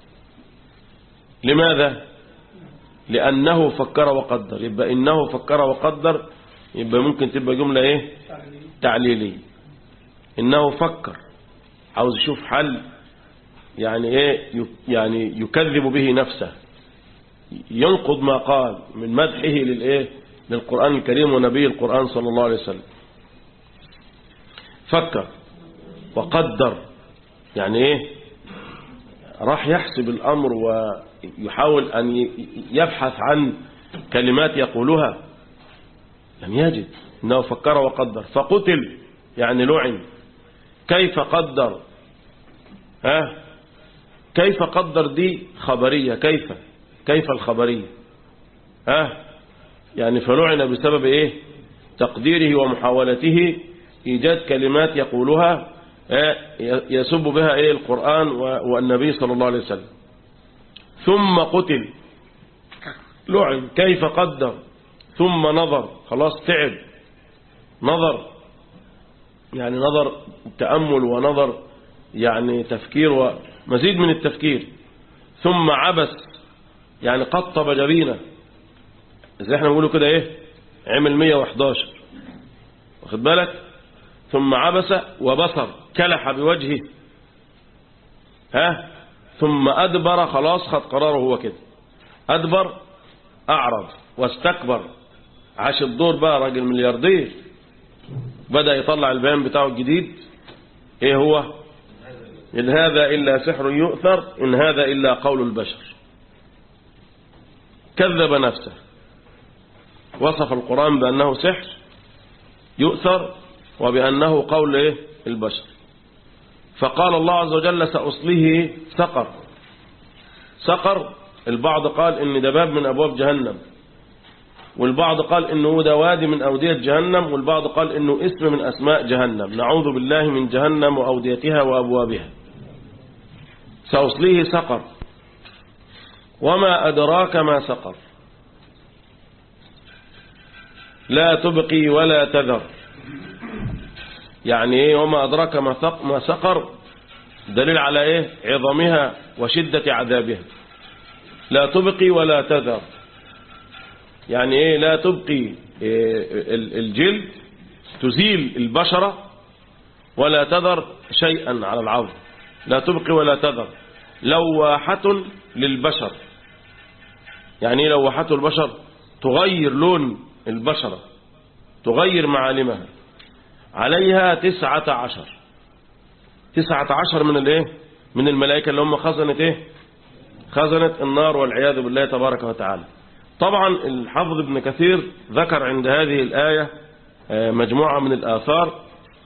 لماذا لأنه فكر وقدر يبقى إنه فكر وقدر يبقى ممكن تبقى جملة إيه تعليلية إنه فكر عاوز يشوف حل يعني إيه يعني يكذب به نفسه ينقض ما قال من مدحه للإيه للقرآن الكريم ونبي القرآن صلى الله عليه وسلم فكر وقدر يعني إيه راح يحسب الأمر ويحاول أن يبحث عن كلمات يقولها لم يجد إنه فكر وقدر فقتل يعني لعن كيف قدر ها كيف قدر دي خبرية كيف كيف الخبرية ها يعني فلعن بسبب ايه تقديره ومحاولته ايجاد كلمات يقولها يسب بها ايه القرآن والنبي صلى الله عليه وسلم ثم قتل لعن كيف قدر ثم نظر خلاص تعب نظر يعني نظر تأمل ونظر يعني تفكير ومزيد من التفكير ثم عبس يعني قطب جبينه زي احنا بنقوله كده ايه عمل 111 واخد بالك ثم عبس وبصر كلح بوجهه ها ثم أدبر خلاص خد قراره هو كده أدبر أعرض واستكبر عاش الدور بقى راجل ملياردير بدأ يطلع البيان بتاعه الجديد ايه هو إن هذا إلا سحر يؤثر إن هذا إلا قول البشر كذب نفسه وصف القرآن بأنه سحر يؤثر وبأنه قول إيه؟ البشر فقال الله عز وجل سأصله سقر سقر البعض قال إن ده باب من أبواب جهنم والبعض قال إنه ده وادي من أودية جهنم والبعض قال إنه اسم من أسماء جهنم نعوذ بالله من جهنم وأوديتها وأبوابها سأصليه سقر وما أدراك ما سقر لا تبقي ولا تذر يعني ايه وما أدراك ما ثق- ما سقر دليل على ايه عظمها وشدة عذابها لا تبقي ولا تذر يعني ايه لا تبقي إيه ال- الجلد تزيل البشرة ولا تذر شيئا على العظم لا تبقي ولا تذر لواحة للبشر يعني ايه لواحة البشر تغير لون البشرة تغير معالمها عليها تسعة عشر تسعة عشر من الايه من الملائكة اللي هم خزنة ايه خزنة النار والعياذ بالله تبارك وتعالى طبعا الحافظ ابن كثير ذكر عند هذه الآية آه، مجموعة من الآثار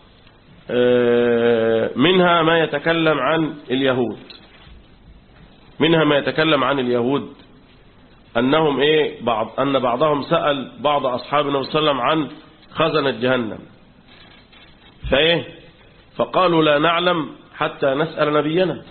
آه، منها ما يتكلم عن اليهود منها ما يتكلم عن اليهود أنهم إيه بعض أن بعضهم سأل بعض أصحاب النبي صلى الله عليه وسلم عن خزنة جهنم فإيه فقالوا لا نعلم حتى نسأل نبينا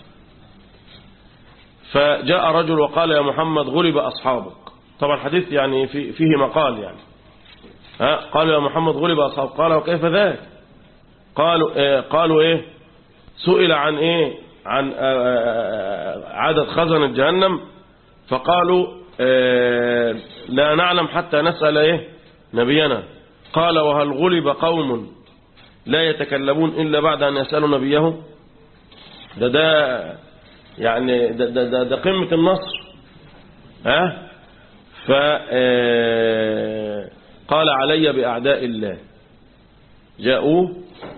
فجاء رجل وقال يا محمد غلب أصحابك طبعا الحديث يعني في فيه مقال يعني ها قالوا يا محمد غلب أصحابك قال وكيف ذاك قالوا إيه قالوا إيه سئل عن إيه عن آه، آه، عدد خزنة جهنم فقالوا آه، لا نعلم حتى نسأل إيه نبينا قال وهل غلب قوم لا يتكلمون إلا بعد أن يسألوا نبيه ده ده يعني ده, ده, ده, ده قمة النصر ها ف آه، قال علي بأعداء الله جاءوه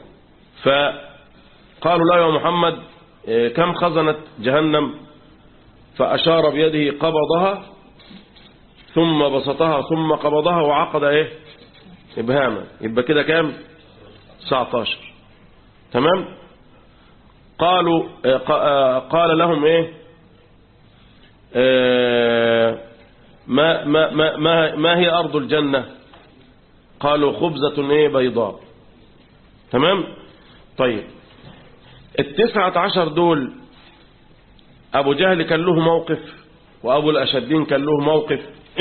فقالوا لا يا محمد آه، كم خزنت جهنم فأشار بيده قبضها ثم بسطها ثم قبضها وعقد ايه ابهاما يبقى كده كام 19 تمام قالوا آه، ق- آه، قال لهم ايه آه، ما ما ما ما, ما هي ارض الجنه قالوا خبزه ايه بيضاء تمام طيب التسعة عشر دول أبو جهل كان له موقف وأبو الأشدين كان له موقف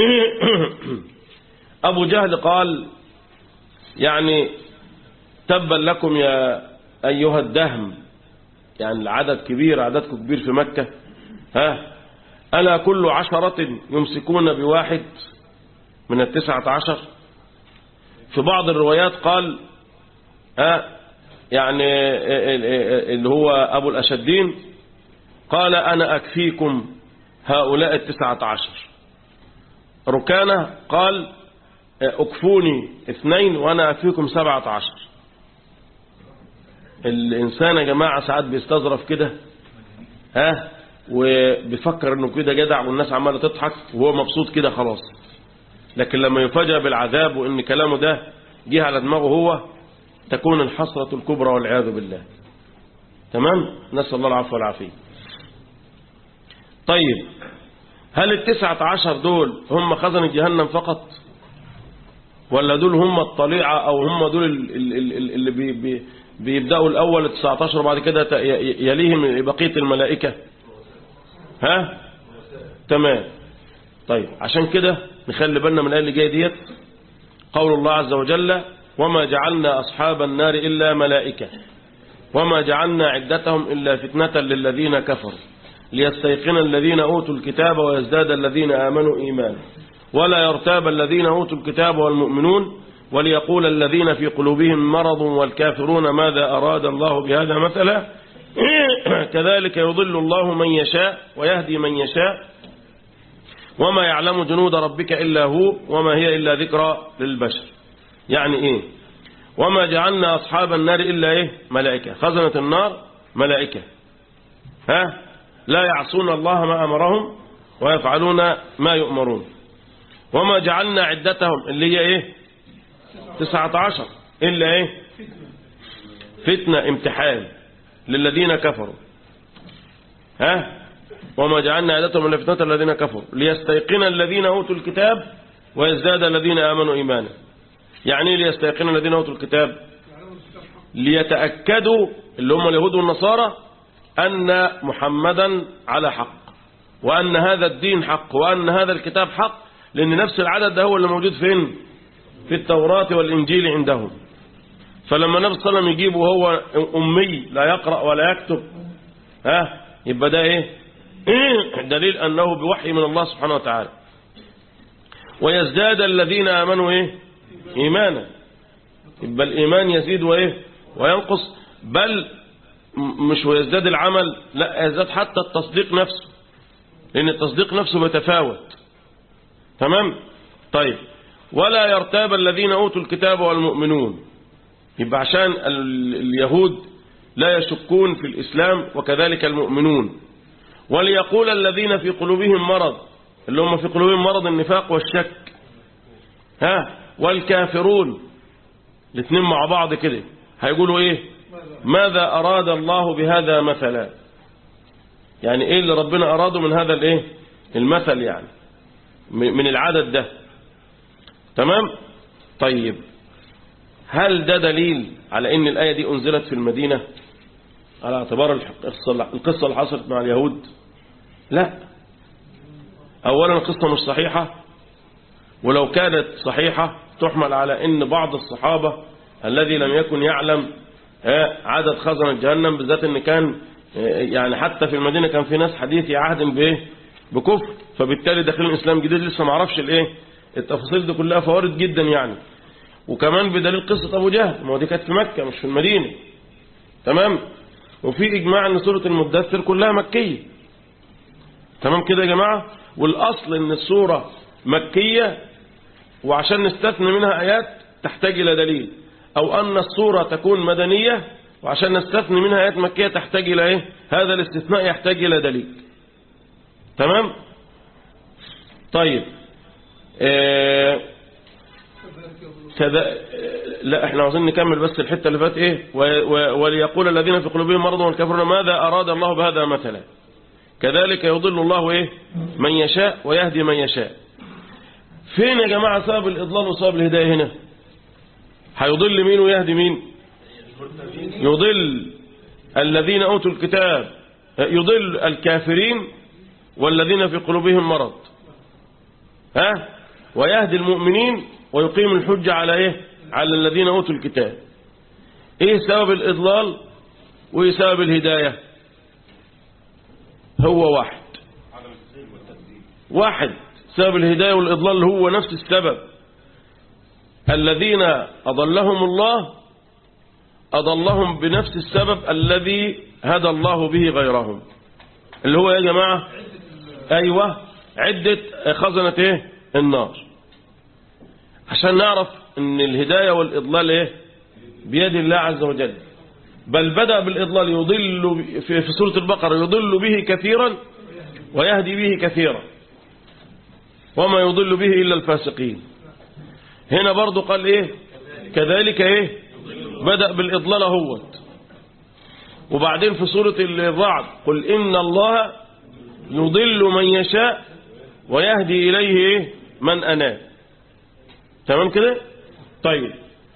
أبو جهل قال يعني تبا لكم يا أيها الدهم يعني العدد كبير عددكم كبير في مكة ها ألا كل عشرة يمسكون بواحد من التسعة عشر في بعض الروايات قال ها يعني اللي هو أبو الأشدين قال أنا أكفيكم هؤلاء التسعة عشر ركانة قال أكفوني اثنين وأنا أكفيكم سبعة عشر الإنسان يا جماعة ساعات بيستظرف كده ها وبيفكر انه كده جدع والناس عمالة تضحك وهو مبسوط كده خلاص لكن لما يفاجأ بالعذاب وان كلامه ده جه على دماغه هو تكون الحسرة الكبرى والعياذ بالله تمام نسأل الله العفو والعافية طيب هل التسعة عشر دول هم خزن جهنم فقط ولا دول هم الطليعة او هم دول ال- ال- ال- اللي بي بي بيبدأوا الأول 19 وبعد كده ت- ي- يليهم بقية الملائكة ها تمام طيب عشان كده نخلي بالنا من الآية اللي جايه ديت قول الله عز وجل وما جعلنا أصحاب النار إلا ملائكة وما جعلنا عدتهم إلا فتنة للذين كفروا ليستيقن الذين أوتوا الكتاب ويزداد الذين آمنوا إيمانا ولا يرتاب الذين أوتوا الكتاب والمؤمنون وليقول الذين في قلوبهم مرض والكافرون ماذا أراد الله بهذا مثلا كذلك يضل الله من يشاء ويهدي من يشاء وما يعلم جنود ربك إلا هو وما هي إلا ذكرى للبشر يعني إيه وما جعلنا أصحاب النار إلا إيه ملائكة خزنة النار ملائكة ها لا يعصون الله ما أمرهم ويفعلون ما يؤمرون وما جعلنا عدتهم اللي هي إيه تسعة عشر إلا إيه فتنة امتحان للذين كفروا ها وما جعلنا عدتهم إلا فتنة الذين كفروا ليستيقن الذين أوتوا الكتاب ويزداد الذين آمنوا إيمانا يعني إيه ليستيقن الذين أوتوا الكتاب ليتأكدوا اللي هم اليهود والنصارى أن محمدا على حق وأن هذا الدين حق وأن هذا الكتاب حق لأن نفس العدد ده هو اللي موجود فين في التوراة والإنجيل عندهم فلما النبي صلى الله عليه وسلم يجيبه وهو أمي لا يقرأ ولا يكتب ها يبقى ده إيه دليل أنه بوحي من الله سبحانه وتعالى ويزداد الذين آمنوا إيه إيمانا يبقى الإيمان يزيد وإيه وينقص بل مش ويزداد العمل لا يزداد حتى التصديق نفسه لأن التصديق نفسه بيتفاوت تمام طيب ولا يرتاب الذين أوتوا الكتاب والمؤمنون يبقى عشان اليهود لا يشكون في الإسلام وكذلك المؤمنون وليقول الذين في قلوبهم مرض اللي هم في قلوبهم مرض النفاق والشك ها والكافرون الاثنين مع بعض كده هيقولوا ايه ماذا أراد الله بهذا مثلا يعني ايه اللي ربنا أراده من هذا الايه المثل يعني من العدد ده تمام طيب هل ده دليل على ان الآية دي أنزلت في المدينة على اعتبار القصة اللي حصلت مع اليهود لا أولا القصة مش صحيحة ولو كانت صحيحة تحمل على ان بعض الصحابة الذي لم يكن يعلم عدد خزنة جهنم بالذات ان كان يعني حتى في المدينة كان في ناس حديث عهد بايه بكفر فبالتالي داخلين الاسلام جديد لسه ما عرفش الايه التفاصيل دي كلها فوارد جدا يعني وكمان بدليل قصة ابو جهل ما هو دي كانت في مكة مش في المدينة تمام وفي اجماع ان سورة المدثر كلها مكية تمام كده يا جماعة والاصل ان السورة مكية وعشان نستثني منها ايات تحتاج الى دليل او ان السورة تكون مدنية وعشان نستثني منها آيات مكية تحتاج إلى إيه هذا الاستثناء يحتاج إلى دليل تمام طيب آه كذا لا احنا عاوزين نكمل بس الحتة اللي فات ايه وليقول الذين في قلوبهم مرض والكافرون ماذا أراد الله بهذا مثلا كذلك يضل الله ايه من يشاء ويهدي من يشاء فين يا جماعة سبب الإضلال وسبب الهداية هنا هيضل مين ويهدي مين يضل الذين أوتوا الكتاب يضل الكافرين والذين في قلوبهم مرض ها ويهدي المؤمنين ويقيم الحجة على ايه على الذين أوتوا الكتاب ايه سبب الإضلال وايه سبب الهداية هو واحد واحد سبب الهداية والإضلال هو نفس السبب الذين أضلهم الله أضلهم بنفس السبب الذي هدى الله به غيرهم اللي هو يا جماعة أيوة عدة خزنة إيه النار عشان نعرف ان الهداية والإضلال إيه بيد الله عز وجل بل بدأ بالإضلال يضل في سورة البقرة يضل به كثيرا ويهدي به كثيرا وما يضل به إلا الفاسقين هنا برضو قال إيه كذلك إيه بدأ بالإضلال هوت وبعدين في سورة الرعد قل إن الله يضل من يشاء ويهدي إليه إيه من أناب تمام كده طيب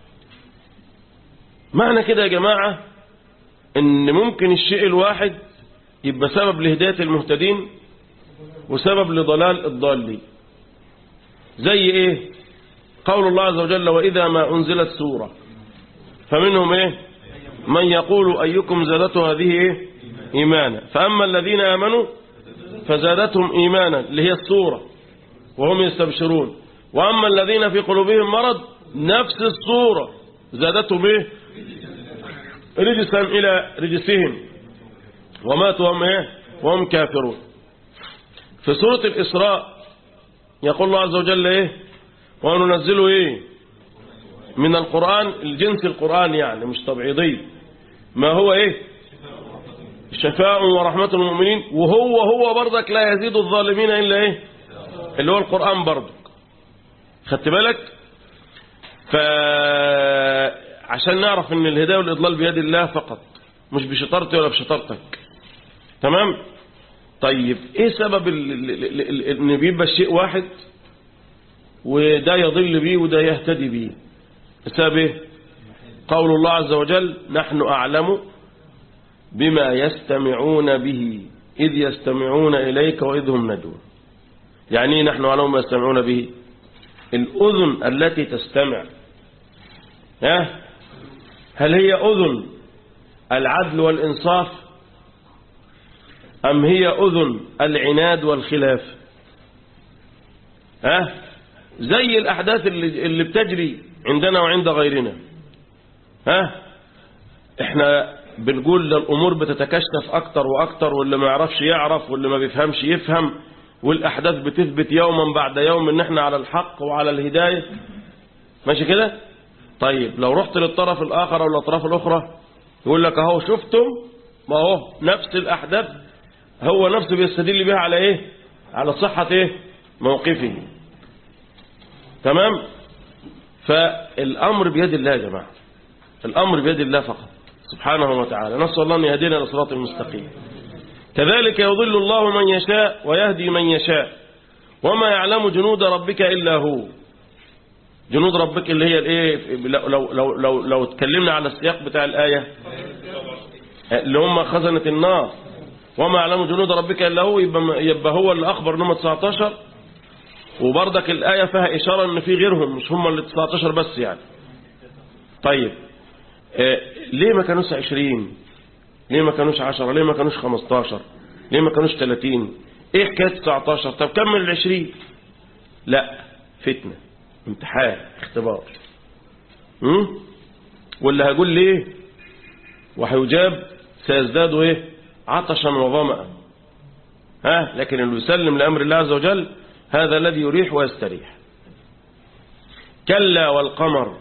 معنى كده يا جماعة ان ممكن الشيء الواحد يبقى سبب لهداية المهتدين وسبب لضلال الضالين زي ايه قول الله عز وجل وإذا ما أنزلت سورة فمنهم ايه من يقول أيكم زادته هذه ايه إيمانا فأما الذين آمنوا فزادتهم إيمانا اللي هي السورة وهم يستبشرون وأما الذين في قلوبهم مرض نفس الصورة زادتهم ايه رجسا إلى رجسهم وماتوا هم ايه وهم كافرون في سورة الإسراء يقول الله عز وجل إيه وننزله إيه من القرآن الجنس القرآن يعني مش تبعيضي ما هو إيه شفاء ورحمة المؤمنين وهو هو برضك لا يزيد الظالمين إلا إيه اللي هو القرآن برضك خدت بالك فعشان نعرف ان الهداية والإضلال بيد الله فقط مش بشطارتي ولا بشطارتك تمام طيب ايه سبب ال- ال- ال- ال- ان بيبقى الشيء واحد وده يضل بيه وده يهتدي بيه السبب ايه قول الله عز وجل نحن أعلم بما يستمعون به إذ يستمعون إليك وإذ هم ندون يعني إيه نحن أعلم ما يستمعون به الأذن التي تستمع ها هل هي أذن العدل والإنصاف أم هي أذن العناد والخلاف ها زي الأحداث اللي, اللي بتجري عندنا وعند غيرنا ها احنا بنقول ده الأمور بتتكشف أكتر وأكتر واللي ما يعرفش يعرف واللي ما بيفهمش يفهم والأحداث بتثبت يوما بعد يوم ان احنا على الحق وعلى الهداية ماشي كده طيب لو رحت للطرف الآخر أو الأطراف الأخرى يقول لك أهو شفتم ما هو نفس الأحداث هو نفسه بيستدل بها على إيه على صحة إيه موقفه تمام فالأمر بيد الله يا جماعة الأمر بيد الله فقط سبحانه وتعالى نسأل الله أن يهدينا لصراط المستقيم كذلك يضل الله من يشاء ويهدي من يشاء وما يعلم جنود ربك إلا هو جنود ربك اللي هي الايه لو لو لو لو, لو اتكلمنا على السياق بتاع الآية اللي هم خزنة النار وما يعلم جنود ربك إلا هو يبقى, يبقى هو اللي أخبر نمرة 19 وبرضك الآية فيها إشارة إن في غيرهم مش هم اللي 19 بس يعني طيب آه ليه ما كانوش 20 ليه ما كانوش 10 ليه ما كانوش 15 ليه ما كانوش 30 ايه حكايه 19 طب كمل ال 20 لا فتنه امتحان اختبار امم واللي هيقول ليه وهيجاب سيزداد ايه عطشا وظمأ ها لكن اللي يسلم لأمر الله عز وجل هذا الذي يريح ويستريح كلا والقمر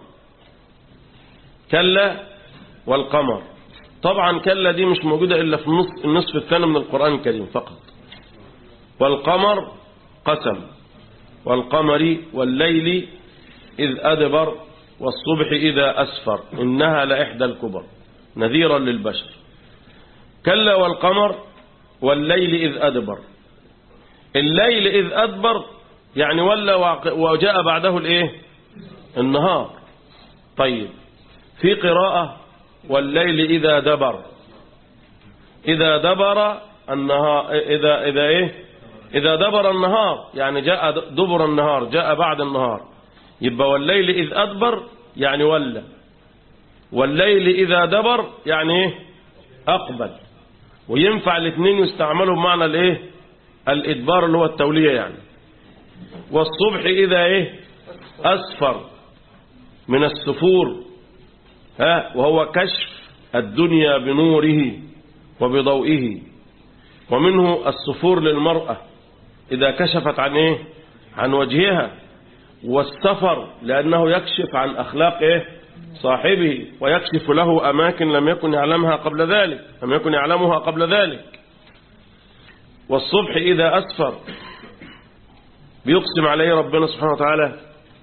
كلا والقمر طبعا كلا دي مش موجودة إلا في النصف, النصف الثاني من القرآن الكريم فقط والقمر قسم والقمر والليل إذ أدبر والصبح إذا أسفر إنها لإحدى الكبر نذيرا للبشر كلا والقمر والليل إذ أدبر الليل إذ أدبر يعني ولا وجاء بعده الإيه النهار طيب في قراءة والليل إذا دبر إذا دبر النهار إذا إذا إيه إذا دبر النهار يعني جاء دبر النهار جاء بعد النهار يبقى والليل إذ أدبر يعني ولى والليل إذا دبر يعني إيه أقبل وينفع الاثنين يستعملوا بمعنى الإيه الإدبار اللي هو التولية يعني والصبح إذا إيه أسفر من السفور ها وهو كشف الدنيا بنوره وبضوئه ومنه السفور للمرأة إذا كشفت عن إيه عن وجهها والسفر لأنه يكشف عن أخلاق إيه صاحبه ويكشف له أماكن لم يكن يعلمها قبل ذلك لم يكن يعلمها قبل ذلك والصبح إذا أسفر بيقسم عليه ربنا سبحانه وتعالى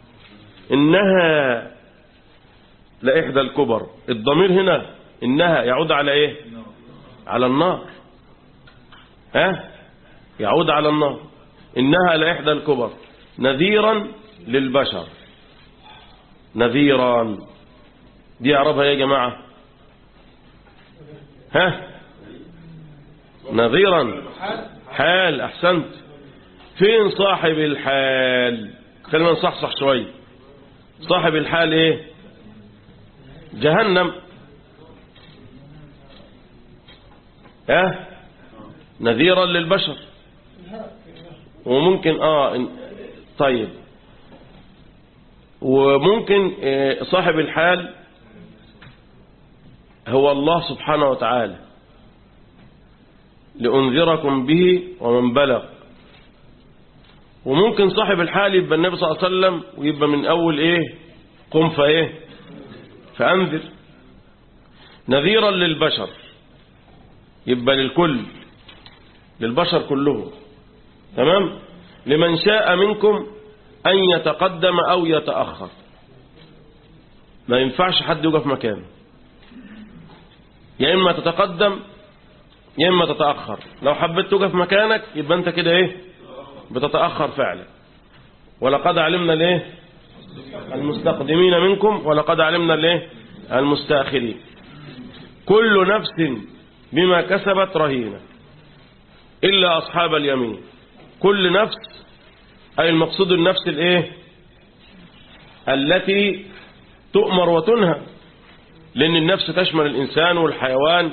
إنها لإحدى الكبر الضمير هنا إنها يعود على إيه على النار ها يعود على النار إنها لإحدى الكبر نذيرا للبشر نذيرا دي أعرفها يا جماعة ها نذيرا حال أحسنت فين صاحب الحال خلينا نصحصح شوي صاحب الحال ايه جهنم ها نذيرا للبشر وممكن اه طيب وممكن صاحب الحال هو الله سبحانه وتعالى لأنذركم به ومن بلغ وممكن صاحب الحال يبقى النبي صلى الله عليه وسلم ويبقى من أول إيه قم فإيه فأنذر نذيرا للبشر يبقى للكل للبشر كلهم تمام لمن شاء منكم أن يتقدم أو يتأخر ما ينفعش حد يقف مكانه يا إما تتقدم يا إما تتأخر لو حبيت تقف مكانك يبقى أنت كده إيه بتتأخر فعلا ولقد علمنا الإيه المستقدمين منكم ولقد علمنا الإيه المستأخرين كل نفس بما كسبت رهينة إلا أصحاب اليمين كل نفس أي المقصود النفس الإيه التي تؤمر وتنهى لأن النفس تشمل الإنسان والحيوان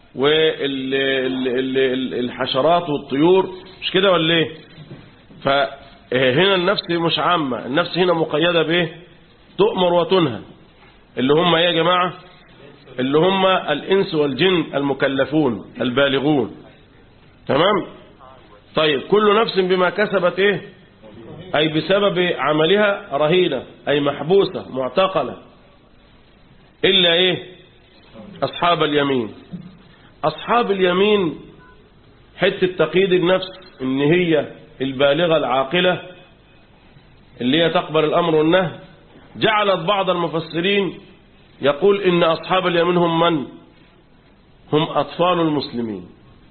والحشرات والطيور مش كده ولا ايه فهنا النفس مش عامة النفس هنا مقيدة بايه تؤمر وتنهى اللي هم ايه يا جماعة اللي هم الإنس والجن المكلفون البالغون تمام طيب كل نفس بما كسبت ايه أي بسبب عملها رهينة أي محبوسة معتقلة إلا إيه أصحاب اليمين أصحاب اليمين حتة تقييد النفس إن هي البالغة العاقلة اللي هي تقبل الأمر والنهي جعلت بعض المفسرين يقول إن أصحاب اليمين هم من هم أطفال المسلمين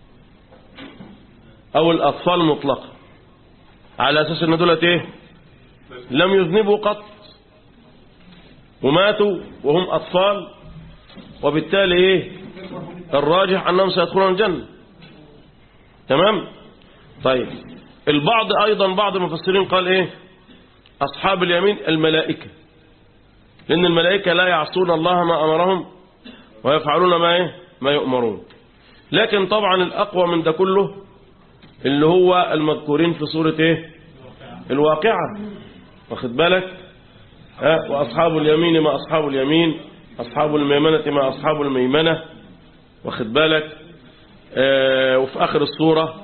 أو الأطفال مطلقة على أساس أن دولت إيه لم يذنبوا قط وماتوا وهم أطفال وبالتالي إيه الراجح أنهم سيدخلون الجنة تمام طيب البعض أيضا بعض المفسرين قال إيه أصحاب اليمين الملائكة لأن الملائكة لا يعصون الله ما أمرهم ويفعلون ما إيه ما يؤمرون لكن طبعا الأقوى من ده كله اللي هو المذكورين في سورة إيه الواقعة واخد بالك ها وأصحاب اليمين ما أصحاب اليمين أصحاب الميمنة ما أصحاب الميمنة واخد بالك آه وفي آخر السورة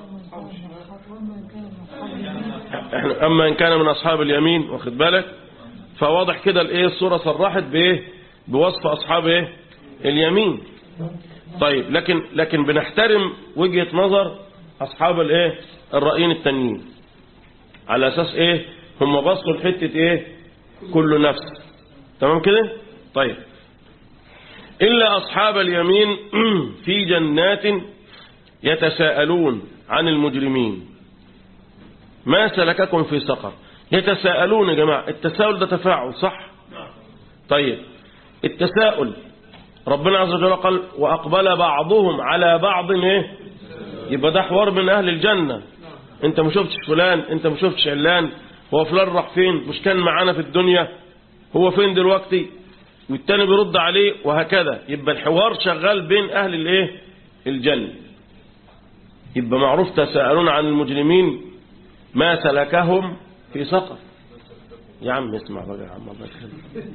احنا أما إن كان من أصحاب اليمين واخد بالك فواضح كده الايه السورة صرحت بايه بوصف أصحاب ايه اليمين طيب لكن لكن بنحترم وجهة نظر أصحاب الايه الرأيين التانيين على أساس ايه هم بصوا لحتة ايه كل نفس تمام كده طيب إلا أصحاب اليمين في جنات يتساءلون عن المجرمين ما سلككم في سقر يتساءلون يا جماعة التساؤل ده تفاعل صح طيب التساؤل ربنا عز وجل قال وأقبل بعضهم على بعض ايه يبقى ده حوار من أهل الجنة انت ما شفتش فلان انت ما شفتش علان هو فلان راح فين مش كان معانا في الدنيا هو فين دلوقتي والتاني بيرد عليه وهكذا يبقى الحوار شغال بين أهل الايه الجنة يبقى معروف تساءلون عن المجرمين ما سلكهم في سقر يا عم اسمع بقى يا عم الله يكرمك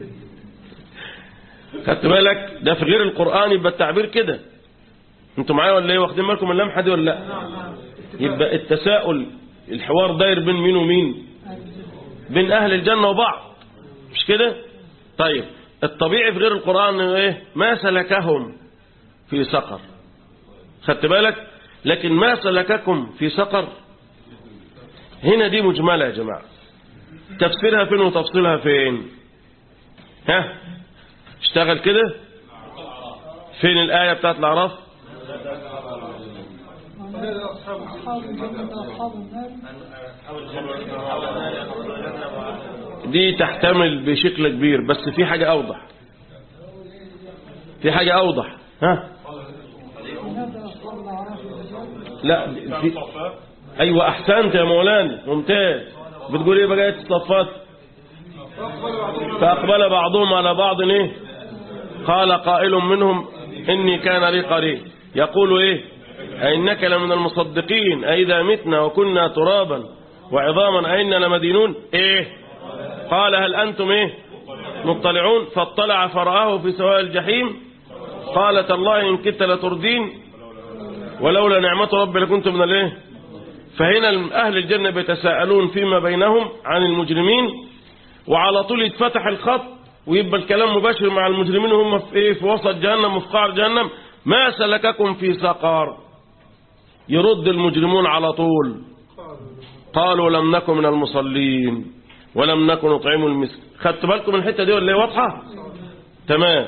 خدت بالك ده في غير القرآن يبقى التعبير كده انتوا معايا ولا ايه واخدين بالكم من اللمحه دي ولا لا يبقى التساؤل الحوار داير بين مين ومين بين اهل الجنه وبعض مش كده طيب الطبيعي في غير القرآن ايه ما سلكهم في سقر خدت بالك لكن ما سلككم في سقر هنا دي مجملة يا جماعة تفسيرها فين وتفصيلها فين ها اشتغل كده فين الآية بتاعت الأعراف أصحاب الجنة أصحاب النار دي تحتمل بشكل كبير بس في حاجة أوضح في حاجة أوضح ها هذا أصحاب الأعراف الرجال لا في أيوة أحسنت يا مولانا ممتاز بتقول إيه بقى الصفات فأقبل بعضهم على بعض إيه قال قائل منهم إني كان لي قريب يقول إيه أئنك لمن المصدقين أئذا متنا وكنا ترابا وعظاما أئنا لمدينون إيه قال هل أنتم إيه مطلعون فاطلع فرآه في سواء الجحيم قالت الله إن كدت لتردين ولولا نعمة ربي لكنت من الايه فهنا أهل الجنة بيتساءلون فيما بينهم عن المجرمين وعلى طول يتفتح الخط ويبقى الكلام مباشر مع المجرمين وهم في ايه في وسط جهنم وفي قعر جهنم ما سلككم في سقر يرد المجرمون على طول قالوا لم نكن من المصلين ولم نكن نطعم المسكين خدت بالكم من الحته دي ولا هي واضحه تمام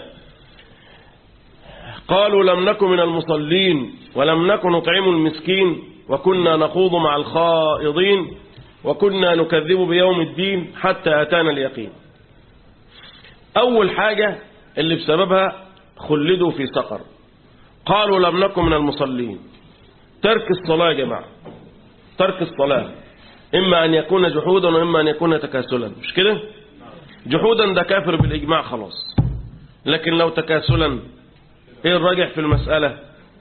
قالوا لم نكن من المصلين ولم نكن نطعم المسكين وكنا نخوض مع الخائضين وكنا نكذب بيوم الدين حتى أتانا اليقين أول حاجة اللي بسببها خلدوا في سقر قالوا لم نكن من المصلين ترك الصلاة يا جماعة ترك الصلاة إما أن يكون جحودا وإما أن يكون تكاسلا مش كده جحودا ده كافر بالإجماع خلاص لكن لو تكاسلا ايه الراجح في المسألة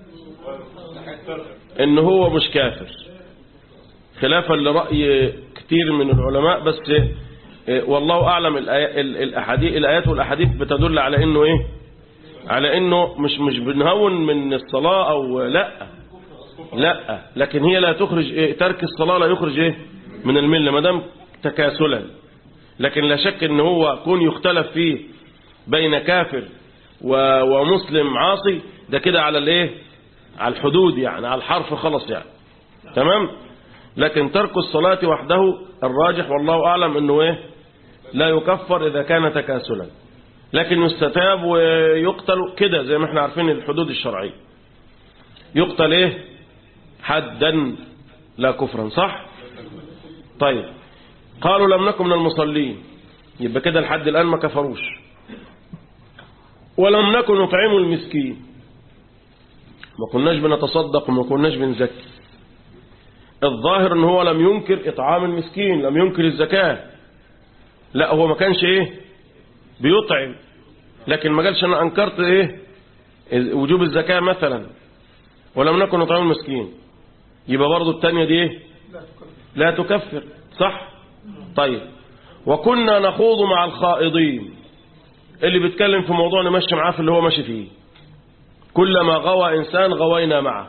ان هو مش كافر خلافا لرأي كتير من العلماء بس إيه، والله أعلم الآي- ال- الأحاديث الآيات والأحاديث بتدل على إنه إيه على إنه مش مش بنهون من الصلاة أو لا لا لكن هي لا تخرج إيه ترك الصلاة لا يخرج إيه من الملة ما دام تكاسلا لكن لا شك إن هو كون يختلف فيه بين كافر و- ومسلم عاصي ده كده على الايه على الحدود يعني على الحرف خلص يعني تمام لكن ترك الصلاة وحده الراجح والله أعلم أنه إيه لا يكفر إذا كان تكاسلا لكن يستتاب ويقتل كده زي ما احنا عارفين الحدود الشرعية يقتل إيه حدا لا كفرا صح طيب قالوا لم نكن من المصلين يبقى كده لحد الآن ما كفروش ولم نكن نطعم المسكين ما كناش بنتصدق وما كناش بنزكي الظاهر ان هو لم ينكر اطعام المسكين لم ينكر الزكاة لا هو ما كانش ايه بيطعم لكن ما قالش انا انكرت ايه وجوب الزكاة مثلا ولم نكن نطعم المسكين يبقى برضو التانية دي ايه لا تكفر صح طيب وكنا نخوض مع الخائضين اللي بيتكلم في موضوع نمشي معاه في اللي هو ماشي فيه كلما غوى إنسان غوينا معه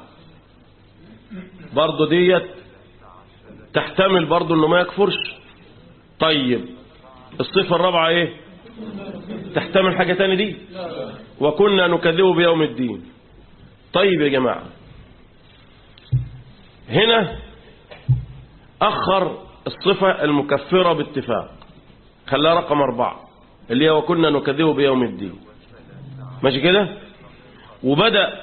برضه ديت تحتمل برضه انه ما يكفرش طيب الصفة الرابعة ايه تحتمل حاجة تاني دي وكنا نكذب بيوم الدين طيب يا جماعة هنا أخر الصفة المكفرة باتفاق خلاها رقم أربعة اللي هي وكنا نكذب بيوم الدين ماشي كده وبدأ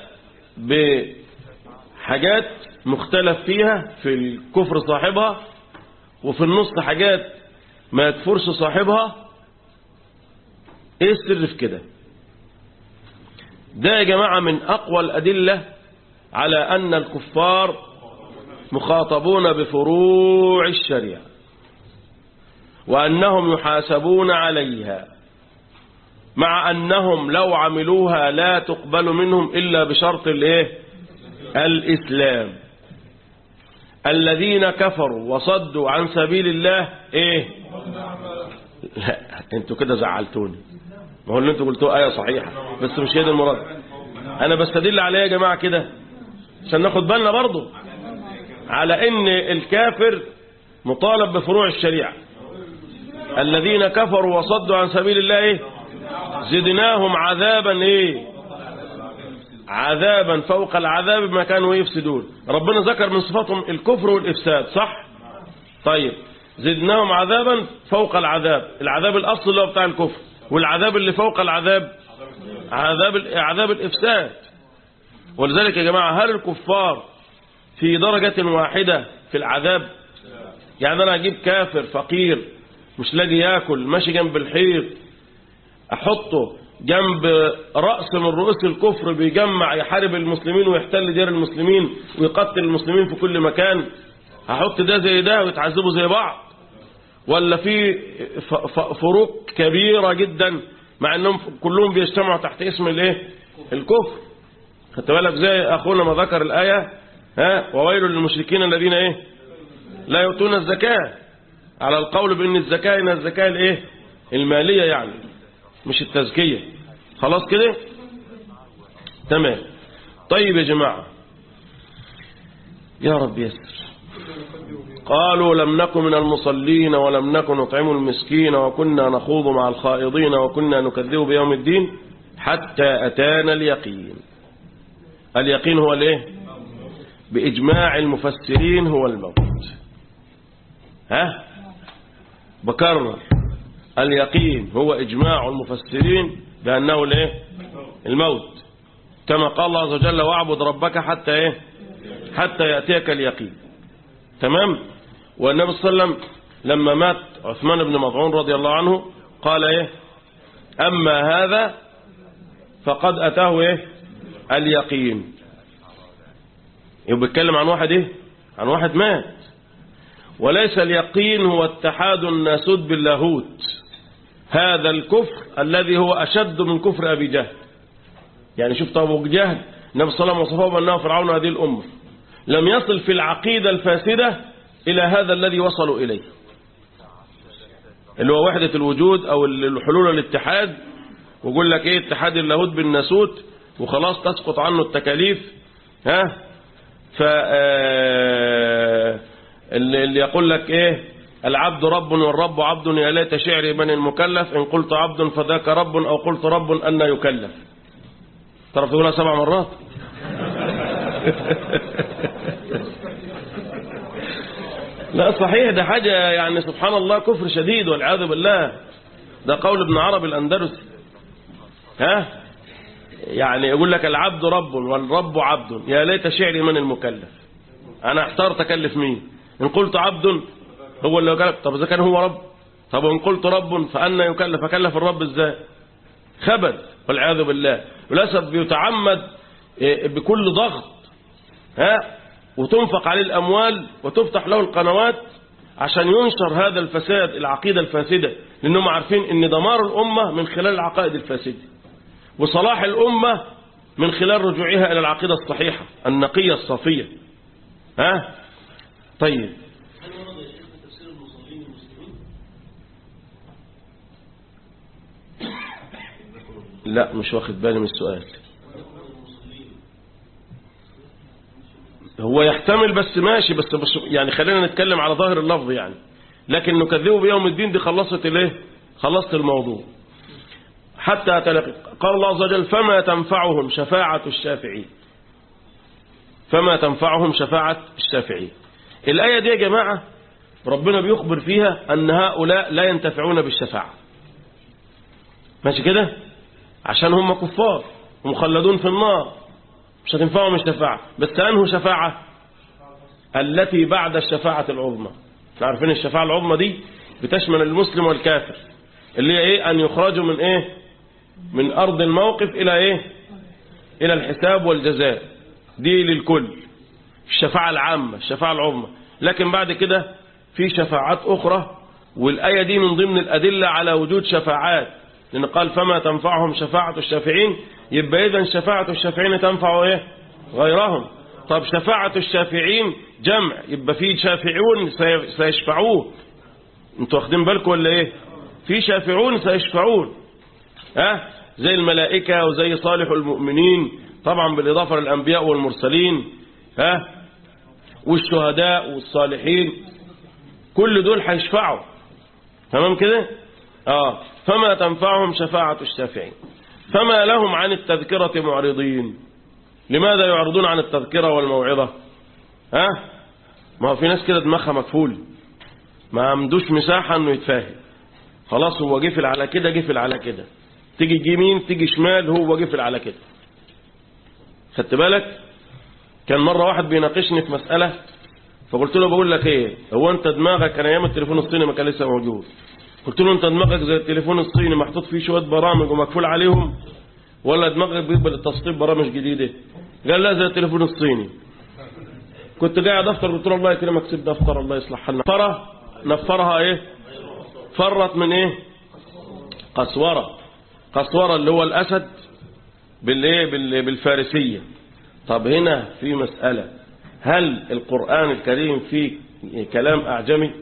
بحاجات مختلف فيها في الكفر صاحبها وفي النص حاجات ما يكفرش صاحبها ايه السر في كده ده يا جماعة من أقوى الأدلة على أن الكفار مخاطبون بفروع الشريعة وأنهم يحاسبون عليها مع أنهم لو عملوها لا تقبل منهم إلا بشرط الايه الإسلام الذين كفروا وصدوا عن سبيل الله ايه لا انتوا كده زعلتوني ما هو اللي انتوا قلتوه آية صحيحة بس مش هي دي المراد انا بستدل عليه يا جماعة كده عشان ناخد بالنا برضو على ان الكافر مطالب بفروع الشريعة الذين كفروا وصدوا عن سبيل الله ايه زدناهم عذابا ايه عذابا فوق العذاب ما كانوا يفسدون ربنا ذكر من صفاتهم الكفر والإفساد صح طيب زدناهم عذابا فوق العذاب العذاب الأصل اللي هو بتاع الكفر والعذاب اللي فوق العذاب عذاب عذاب الإفساد ولذلك يا جماعة هل الكفار في درجة واحدة في العذاب يعني أنا أجيب كافر فقير مش لاقي ياكل ماشي جنب الحيط أحطه جنب رأس من رؤوس الكفر بيجمع يحارب المسلمين ويحتل ديار المسلمين ويقتل المسلمين في كل مكان هحط ده زي ده ويتعذبوا زي بعض ولا في ف- ف- فروق كبيرة جدا مع انهم كلهم بيجتمعوا تحت اسم الايه الكفر خدت بالك زي اخونا ما ذكر الآية ها وويل للمشركين الذين ايه لا يؤتون الزكاة على القول بان الزكاة ان الزكاة الايه المالية يعني مش التزكية خلاص كده تمام طيب يا جماعة يا رب يسر قالوا لم نكن من المصلين ولم نكن نطعم المسكين وكنا نخوض مع الخائضين وكنا نكذب بيوم الدين حتى أتانا اليقين اليقين هو الايه بإجماع المفسرين هو الموت ها بكرر اليقين هو إجماع المفسرين بأنه الايه الموت كما قال الله عز وجل واعبد ربك حتى ايه حتى يأتيك اليقين تمام والنبي صلى الله عليه وسلم لما مات عثمان بن مظعون رضي الله عنه قال ايه أما هذا فقد أتاه ايه اليقين يبقى بيتكلم عن واحد ايه عن واحد مات وليس اليقين هو اتحاد الناسود باللاهوت هذا الكفر الذي هو أشد من كفر أبي جهل يعني شفت أبو جهل النبي صلى الله عليه وسلم وصفه بأنه فرعون هذه الأمة لم يصل في العقيدة الفاسدة إلى هذا الذي وصلوا إليه اللي هو وحدة الوجود أو الحلول الاتحاد ويقول لك إيه اتحاد اللاهوت بالناسوت وخلاص تسقط عنه التكاليف ها ف اللي يقول لك إيه العبد رب والرب عبد يا ليت شعري من المكلف إن قلت عبد فذاك رب أو قلت رب أن يكلف تعرف تقولها سبع مرات لا صحيح ده حاجة يعني سبحان الله كفر شديد والعياذ بالله ده قول ابن عربي الأندلسي ها يعني يقول لك العبد رب والرب عبد يا ليت شعري من المكلف أنا احترت أكلف مين إن قلت عبد هو اللي يكلف طب إذا كان هو رب طب وإن قلت رب فأنا يكلف أكلف الرب إزاي خبث والعياذ بالله وللأسف بيتعمد بكل ضغط ها وتنفق عليه الأموال وتفتح له القنوات عشان ينشر هذا الفساد العقيدة الفاسدة لأنهم عارفين أن دمار الأمة من خلال العقائد الفاسدة وصلاح الأمة من خلال رجوعها إلى العقيدة الصحيحة النقية الصافية ها طيب لا مش واخد بالي من السؤال هو يحتمل بس ماشي بس, بس يعني خلينا نتكلم على ظاهر اللفظ يعني لكن نكذبه بيوم الدين دي خلصت الايه خلصت الموضوع حتى تلقي قال الله عز وجل فما تنفعهم شفاعة الشافعين فما تنفعهم شفاعة الشافعين الآية دي يا جماعة ربنا بيخبر فيها أن هؤلاء لا ينتفعون بالشفاعة ماشي كده عشان هم كفار ومخلدون في النار مش هتنفعهم الشفاعة بس أنه شفاعة التي بعد الشفاعة العظمى عارفين الشفاعة العظمى دي بتشمل المسلم والكافر اللي هي ايه أن يخرجوا من ايه من أرض الموقف إلى ايه إلى الحساب والجزاء دي للكل الشفاعة العامة الشفاعة العظمى لكن بعد كده في شفاعات أخرى والآية دي من ضمن الأدلة على وجود شفاعات لأن قال فما تنفعهم شفاعة الشافعين يبقى إذا شفاعة الشافعين تنفع إيه غيرهم طب شفاعة الشافعين جمع يبقى في شافعون سيشفعوه انتوا واخدين بالكم ولا ايه في شافعون سيشفعون ها زي الملائكة وزي صالح المؤمنين طبعا بالإضافة للأنبياء والمرسلين ها والشهداء والصالحين كل دول هيشفعوا تمام كده اه فما تنفعهم شفاعة الشافعين فما لهم عن التذكرة معرضين لماذا يعرضون عن التذكرة والموعظة ها ما هو في ناس كده دماغها مكفول ما عندوش مساحة انه يتفاهم خلاص هو جفل على كده جفل على كده تيجي يمين تيجي شمال هو جفل على كده خدت بالك كان مرة واحد بيناقشني في مسألة فقلت له بقول لك ايه هو انت دماغك كان ايام التليفون الصيني ما كان لسه موجود قلت له انت دماغك زي التليفون الصيني محطوط فيه شوية برامج ومكفول عليهم ولا دماغك بيقبل التسطيب برامج جديدة قال لا زي التليفون الصيني كنت قاعد افطر قلت له الله يكرمك سيب دفتر الله يصلح حالنا نفرها نفرها ايه فرت من ايه قسورة قسورة اللي هو الاسد بالايه بالفارسية طب هنا في مسألة هل القرآن الكريم فيه كلام أعجمي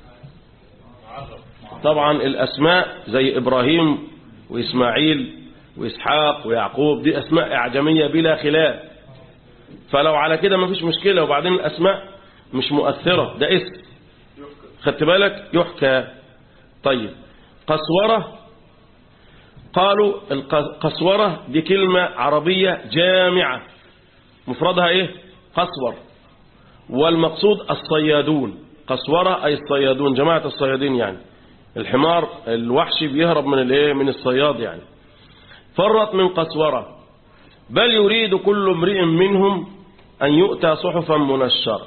طبعا الأسماء زي إبراهيم وإسماعيل وإسحاق ويعقوب دي أسماء أعجمية بلا خلاف فلو على كده ما فيش مشكلة وبعدين الأسماء مش مؤثرة ده اسم خدت بالك يحكى طيب قسورة قالوا القسورة دي كلمة عربية جامعة مفردها ايه قسور والمقصود الصيادون قسورة أي الصيادون جماعة الصيادين يعني الحمار الوحشي بيهرب من الايه من الصياد يعني فرت من قسورة بل يريد كل امرئ منهم أن يؤتى صحفا منشرة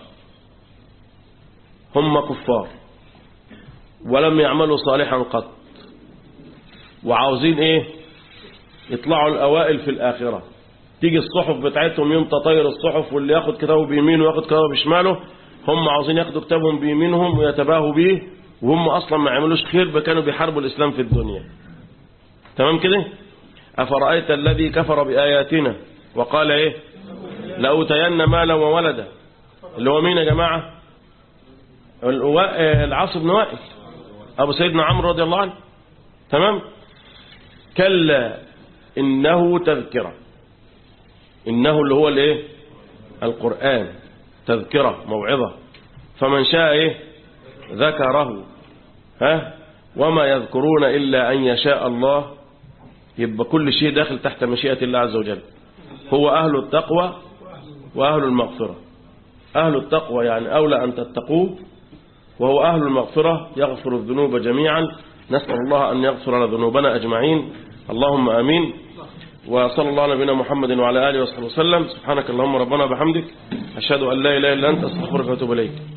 هم كفار ولم يعملوا صالحا قط وعاوزين ايه يطلعوا الأوائل في الآخرة تيجي الصحف بتاعتهم يوم تطير الصحف واللي ياخد كتابه بيمينه وياخد كتابه بشماله هم عاوزين ياخدوا كتابهم بيمينهم ويتباهوا بيه وهم أصلا ما عملوش خير كانوا بيحاربوا الإسلام في الدنيا تمام كده أفرأيت الذي كفر بآياتنا وقال إيه لأوتين مالا وولدا اللي هو مين يا جماعة العاص بن وائل أبو سيدنا عمرو رضي الله عنه تمام كلا إنه تذكرة إنه اللي هو الايه القرآن تذكرة موعظة فمن شاء إيه ذكره ها وما يذكرون إلا أن يشاء الله يبقى كل شيء داخل تحت مشيئة الله عز وجل هو أهل التقوى وأهل المغفرة أهل التقوى يعني أولى أن تتقوه وهو أهل المغفرة يغفر الذنوب جميعا نسأل الله أن يغفر لنا ذنوبنا أجمعين اللهم آمين وصلى الله على نبينا محمد وعلى آله وصحبه وسلم سبحانك اللهم ربنا بحمدك أشهد أن لا إله إلا أنت أستغفرك وأتوب إليك